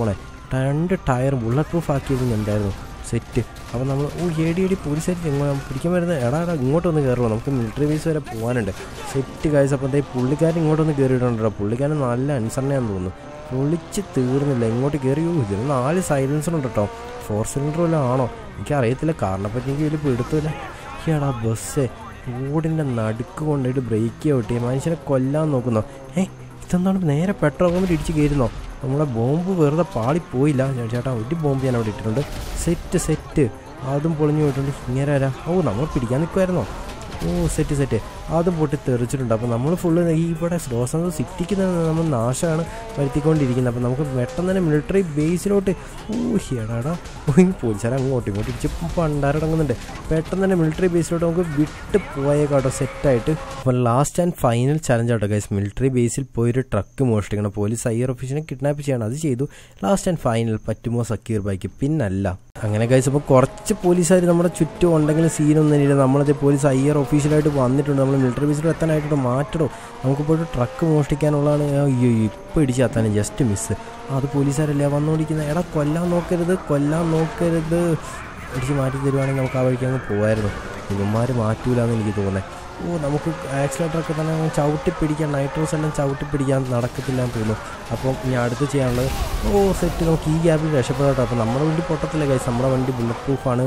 [SPEAKER 1] രണ്ട് ടയർ ബുള്ളറ്റ് പ്രൂഫ് ആക്കിയത് എന്തായിരുന്നു സെറ്റ് അപ്പോൾ നമ്മൾ ഓ ഏടി ഏടി പോലീസായിട്ട് ഇങ്ങോട്ട് പിടിക്കാൻ വരുന്ന എടാ എടാ ഇങ്ങോട്ടൊന്ന് കയറുള്ളൂ നമുക്ക് മിലിറ്ററി ബേസ് വരെ പോകാനുണ്ട് സെറ്റ് കാഴ്ച അപ്പോൾ അതേ പുള്ളിക്കാരൻ ഇങ്ങോട്ടൊന്ന് കയറിയിട്ടുണ്ടോ പുള്ളിക്കാരൻ നല്ല അനുസരണയാന്ന് തോന്നുന്നു പൊളിച്ച് തീർന്നില്ല ഇങ്ങോട്ട് കയറിയോ ഇതിന് നാല് സൈലൻസർ ഉണ്ട് കേട്ടോ ഫോർ സിലിണ്ടർ വല്ലതും ആണോ എനിക്കറിയത്തില്ല കാറിനെ പറ്റി എനിക്ക് വലിയ പിടുത്തമില്ല ഈടാ ബസ്സേ റോഡിൻ്റെ നടുക്ക് കൊണ്ടുപോയിട്ട് ബ്രേക്ക് ഔട്ടി മനുഷ്യനെ കൊല്ലാൻ നോക്കുന്നോ ഏ ഇതെന്താണ് നേരെ പെട്രോൾ പമ്പിൽ ഇടിച്ച് കയറുന്നോ നമ്മളെ ബോംബ് വെറുതെ പാളിപ്പോയില്ല ഞാൻ ചേട്ടാ ഒരു ബോംബ് ഞാൻ അവിടെ ഇട്ടിട്ടുണ്ട് സെറ്റ് സെറ്റ് അതും പൊളിഞ്ഞു പോയിട്ടുണ്ട് ഇങ്ങനെ വരാം ഓ നമ്മൾ പിടിക്കാൻ നിൽക്കുമായിരുന്നോ ഓ സെറ്റ് സെറ്റ് അതും പൊട്ടി തെറിച്ചിട്ടുണ്ട് അപ്പോൾ നമ്മൾ ഫുള്ള് ഈ ഇവിടെ ലോസ് സിറ്റിക്ക് തന്നെ നമ്മൾ നാശമാണ് വരുത്തിക്കൊണ്ടിരിക്കുന്നത് അപ്പോൾ നമുക്ക് പെട്ടെന്ന് തന്നെ മിലിറ്ററി ബേസിലോട്ട് ഓ എടാടാ ഓ ഈ പോലീസുകാർ അങ്ങോട്ടും ഇങ്ങോട്ടും ഇടിച്ച് പണ്ടാരടങ്ങുന്നുണ്ട് പെട്ടെന്ന് തന്നെ മിലിറ്ററി ബേസിലോട്ട് നമുക്ക് വിട്ട് പോയേക്കാട്ടോ സെറ്റായിട്ട് അപ്പോൾ ലാസ്റ്റ് ആൻഡ് ഫൈനൽ ചലഞ്ച് ആട്ടോ ഗൈസ് മിലിറ്ററി ബേസിൽ പോയൊരു ട്രക്ക് മോഷ്ടിക്കണം പോലീസ് ഐ ഓഫീസിനെ കിഡ്നാപ്പ് ചെയ്യണം അത് ചെയ്തു ലാസ്റ്റ് ആൻഡ് ഫൈനൽ പറ്റുമോ സക്കീർ ബൈക്ക് പിന്നല്ല അങ്ങനെ കഴിച്ച് അപ്പോൾ കുറച്ച് പോലീസുകാർ നമ്മുടെ ചുറ്റും ഉണ്ടെങ്കിലും സീനൊന്നും ഇല്ല നമ്മളത് പോലീസ് ഐ ആർ ഒഫീഷ്യലായിട്ട് വന്നിട്ടുണ്ട് നമ്മൾ മിലിറ്ററി ബേസിൽ എത്താനായിട്ട് മാറ്റടോ നമുക്ക് പോയിട്ട് ട്രക്ക് മോഷ്ടിക്കാനുള്ളതാണ് അയ്യോ ഇപ്പോൾ ഇടിച്ച് എത്താനും ജസ്റ്റ് മിസ്സ് അത് പോലീസുകാരല്ലേ വന്നുകൊണ്ടിരിക്കുന്നത് എടാ കൊല്ലാൻ നോക്കരുത് കൊല്ലാൻ നോക്കരുത് ഇടിച്ച് മാറ്റി തരുവാണെങ്കിൽ നമുക്ക് ആ വഴിക്ക് അങ്ങ് പോകുമായിരുന്നു ഇവന്മാർ മാറ്റൂലെന്ന് എനിക്ക് തോന്നുന്നത് ഓ നമുക്ക് ആക്സിലേറ്ററൊക്കെ തന്നെ അങ്ങ് ചവിട്ടി പിടിക്കാൻ നൈട്രോസ് എല്ലാം ചവിട്ടി പിടിക്കാൻ നടക്കത്തില്ല എന്ന് തോന്നുന്നു അപ്പം ഇനി അടുത്ത് ചെയ്യാനുള്ളത് ഓ സെറ്റ് നമുക്ക് ഈ ഗ്യാപ്പിൽ രക്ഷപ്പെടാട്ടോ അപ്പോൾ നമ്മുടെ വണ്ടി പൊട്ടത്തില്ല കൈസ് നമ്മുടെ വണ്ടി ബുള്ളറ്റ് പ്രൂഫാണ്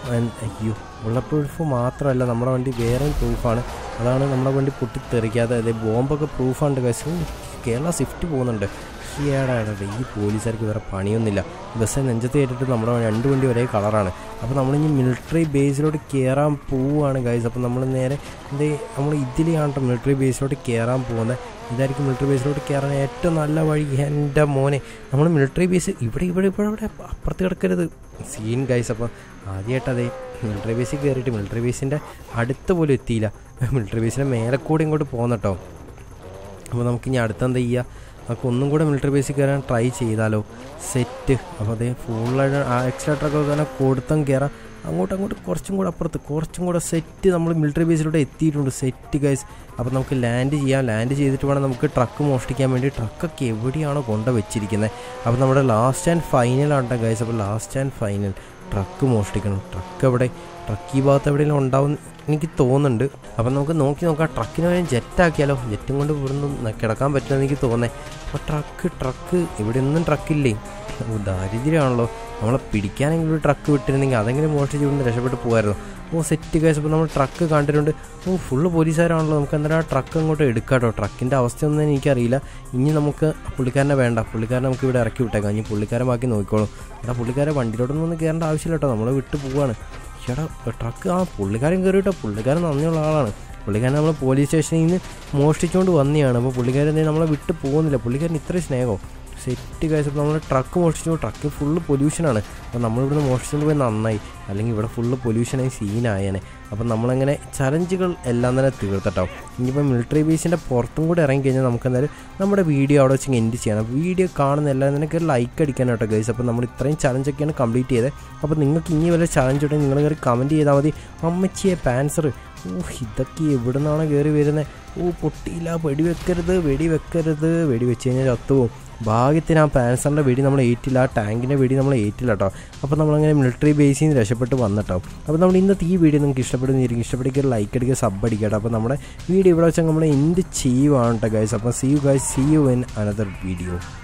[SPEAKER 1] അയ്യോ ബുള്ളറ്റ് പ്രൂഫ് മാത്രമല്ല നമ്മുടെ വണ്ടി വേറെ പ്രൂഫാണ് അതാണ് നമ്മുടെ വണ്ടി പൊട്ടിത്തെറിക്കാതെ അതായത് ബോംബൊക്കെ പ്രൂഫാണ് കൈസ് കേരള സ്വിഫ്റ്റ് പോകുന്നുണ്ട് ഈടാടാ ഈ പോലീസുകാർക്ക് വേറെ പണിയൊന്നുമില്ല ബസ് നെഞ്ചത്ത് കയറ്റിട്ട് നമ്മുടെ രണ്ട് വണ്ടി ഒരേ കളറാണ് അപ്പോൾ നമ്മളിനി മിലിറ്ററി ബേസിലോട്ട് കയറാൻ പോവുകയാണ് ഗൈസ് അപ്പോൾ നമ്മൾ നേരെ എന്തേ നമ്മൾ ഇതിലാണ് കേട്ടോ മിലിറ്ററി ബേസിലോട്ട് കയറാൻ പോകുന്നത് ഇതായിരിക്കും മിലിറ്ററി ബേസിലോട്ട് കയറാൻ ഏറ്റവും നല്ല വഴി എൻ്റെ മോനെ നമ്മൾ മിലിറ്ററി ബേസ് ഇവിടെ ഇവിടെ ഇവിടെ ഇവിടെ അപ്പുറത്ത് കിടക്കരുത് സീൻ ഗൈസ് അപ്പോൾ ആദ്യമായിട്ട് അതേ മിലിറ്ററി ബേസിൽ കയറിയിട്ട് മിലിറ്ററി ബേസിൻ്റെ അടുത്ത് പോലും എത്തിയില്ല മിലിറ്ററി ബേസിൻ്റെ മേലെ കൂടെ ഇങ്ങോട്ട് പോകുന്ന കേട്ടോ അപ്പോൾ നമുക്ക് ഇനി അടുത്തെന്താ ചെയ്യുക നമുക്ക് ഒന്നും കൂടെ മിലിറ്ററി ബേസിൽ കയറാൻ ട്രൈ ചെയ്താലോ സെറ്റ് അപ്പോൾ അതേ ഫുള്ളായിട്ട് ആ എക്സ്ട്രാട്ടൊക്കെ തന്നെ കൊടുത്തും കയറാം അങ്ങോട്ട് അങ്ങോട്ട് കുറച്ചും കൂടെ അപ്പുറത്ത് കുറച്ചും കൂടെ സെറ്റ് നമ്മൾ മിലിറ്ററി ബേസിലൂടെ എത്തിയിട്ടുണ്ട് സെറ്റ് ഗൈസ് അപ്പോൾ നമുക്ക് ലാൻഡ് ചെയ്യാം ലാൻഡ് ചെയ്തിട്ട് വേണം നമുക്ക് ട്രക്ക് മോഷ്ടിക്കാൻ വേണ്ടി ട്രക്കൊക്കെ എവിടെയാണോ കൊണ്ട് വെച്ചിരിക്കുന്നത് അപ്പോൾ നമ്മുടെ ലാസ്റ്റ് ആൻഡ് ഫൈനൽ ആണ് ഗൈസ് അപ്പോൾ ലാസ്റ്റ് ആൻഡ് ഫൈനൽ ട്രക്ക് മോഷ്ടിക്കണം ട്രക്ക് എവിടെ ട്രക്ക് ഈ ഭാഗത്ത് എവിടെയെങ്കിലും ഉണ്ടാവും എനിക്ക് തോന്നുന്നുണ്ട് അപ്പം നമുക്ക് നോക്കി നോക്കാം ട്രക്കിന് വേണ്ടി ജെറ്റാക്കിയാലോ ജെറ്റും കൊണ്ട് ഇവിടുന്ന് കിടക്കാൻ പറ്റുമെന്ന് എനിക്ക് തോന്നേ അപ്പോൾ ട്രക്ക് ട്രക്ക് ഇവിടെ ഒന്നും ട്രക്കില്ലേ ഓ ദാരിദ്ര്യമാണല്ലോ നമ്മളെ പിടിക്കാനെങ്കിലും ഒരു ട്രക്ക് വിട്ടിരുന്നെങ്കിൽ അതെങ്കിലും മോഷ്ടിച്ച് ഇവിടുന്ന് രക്ഷപ്പെട്ട് പോകുമായിരുന്നു ഓ സെറ്റ് കേസ് അപ്പോൾ നമ്മൾ ട്രക്ക് കണ്ടിട്ടുണ്ട് ഓ ഫുള്ള് പോലീസുകാരാണല്ലോ നമുക്ക് എന്തായാലും ആ ട്രക്ക് അങ്ങോട്ട് എടുക്കാം കേട്ടോ ട്രക്കിൻ്റെ അവസ്ഥയൊന്നും എനിക്കറിയില്ല ഇനി നമുക്ക് പുള്ളിക്കാരനെ വേണ്ട പുള്ളിക്കാരനെ നമുക്ക് ഇവിടെ ഇറക്കി വിട്ടേക്കാം ഇനി പുള്ളിക്കാരൻ ബാക്കി നോക്കിക്കോളും എടാ പുള്ളിക്കാരെ വണ്ടിയിലോട്ടൊന്നും ഒന്ന് കയറേണ്ട ആവശ്യമില്ല കേട്ടോ നമ്മൾ വിട്ട് പോവാണ് ചേട്ടാ ട്രക്ക് ആ പുള്ളിക്കാരൻ കയറി കേട്ടോ പുള്ളിക്കാരൻ നന്ദിയുള്ള ആളാണ് പുള്ളിക്കാരൻ നമ്മൾ പോലീസ് സ്റ്റേഷനിൽ നിന്ന് മോഷ്ടിച്ചുകൊണ്ട് വന്നെയാണ് അപ്പോൾ പുള്ളിക്കാരൻ നമ്മളെ വിട്ട് പോകുന്നില്ല പുള്ളിക്കാരൻ ഇത്രയും സ്നേഹമോ സെറ്റ് കഴിച്ചപ്പോൾ നമ്മൾ ട്രക്ക് മോഷ്ടിച്ചു ട്രക്ക് ഫുള്ള് പൊല്യൂഷനാണ് അപ്പോൾ നമ്മളിവിടുന്ന് മോഷ്ടിച്ചുകൊണ്ട് പോയി നന്നായി അല്ലെങ്കിൽ ഇവിടെ ഫുള്ള് പൊല്യൂഷനായി സീനായേനെ അപ്പം നമ്മളങ്ങനെ ചലഞ്ചുകൾ എല്ലാം തന്നെ തീർത്തട്ടോ ഇനിയിപ്പോൾ മിലിറ്ററി ബേസിൻ്റെ പുറത്തും കൂടെ ഇറങ്ങി കഴിഞ്ഞാൽ നമുക്ക് എന്തായാലും നമ്മുടെ വീഡിയോ അവിടെ വെച്ച് എൻഡ് ചെയ്യണം വീഡിയോ കാണുന്ന എല്ലാം നിനക്ക് ഒരു ലൈക്ക് അടിക്കാൻ കേട്ടോ ഗൈസ് അപ്പോൾ നമ്മൾ ഇത്രയും ചലഞ്ചൊക്കെയാണ് കംപ്ലീറ്റ് ചെയ്തത് അപ്പോൾ നിങ്ങൾക്ക് ഇനി വല്ല ചലഞ്ച് ഉണ്ടെങ്കിൽ നിങ്ങൾ കയറി കമൻറ്റ് ചെയ്താൽ മതി അമ്മച്ചിയെ പാൻസർ ഓ ഇതൊക്കെ എവിടെ നിന്നാണ് കയറി വരുന്നത് ഓ പൊട്ടിയില്ല വെടി വെക്കരുത് വെടി വെക്കരുത് വെടി വെച്ച് കഴിഞ്ഞാൽ ചത്തുപോകും ഭാഗ്യത്തിന് ആ പാൻസറിൻ്റെ വെടി നമ്മൾ ഏറ്റില്ല ആ ടാങ്കിൻ്റെ വെടി നമ്മൾ ഏറ്റില്ല കേട്ടോ അപ്പോൾ നമ്മളങ്ങനെ മിലിറ്ററി ബേസിൽ നിന്ന് രക്ഷപ്പെട്ട് വന്നിട്ടോ അപ്പോൾ നമ്മൾ ഇന്നത്തെ ഈ വീഡിയോ നിങ്ങൾക്ക് ഇഷ്ടപ്പെടുന്നിരിക്കും ഇഷ്ടപ്പെടുക ലൈക്ക് അടിക്കുക സബ് അടിക്കുക കേട്ടോ അപ്പോൾ നമ്മുടെ വീഡിയോ ഇവിടെ വെച്ചാൽ നമ്മൾ എന്ത് ചെയ്യുവാണ് കേട്ടോ ഗൈസ് അപ്പോൾ see you guys see you in another video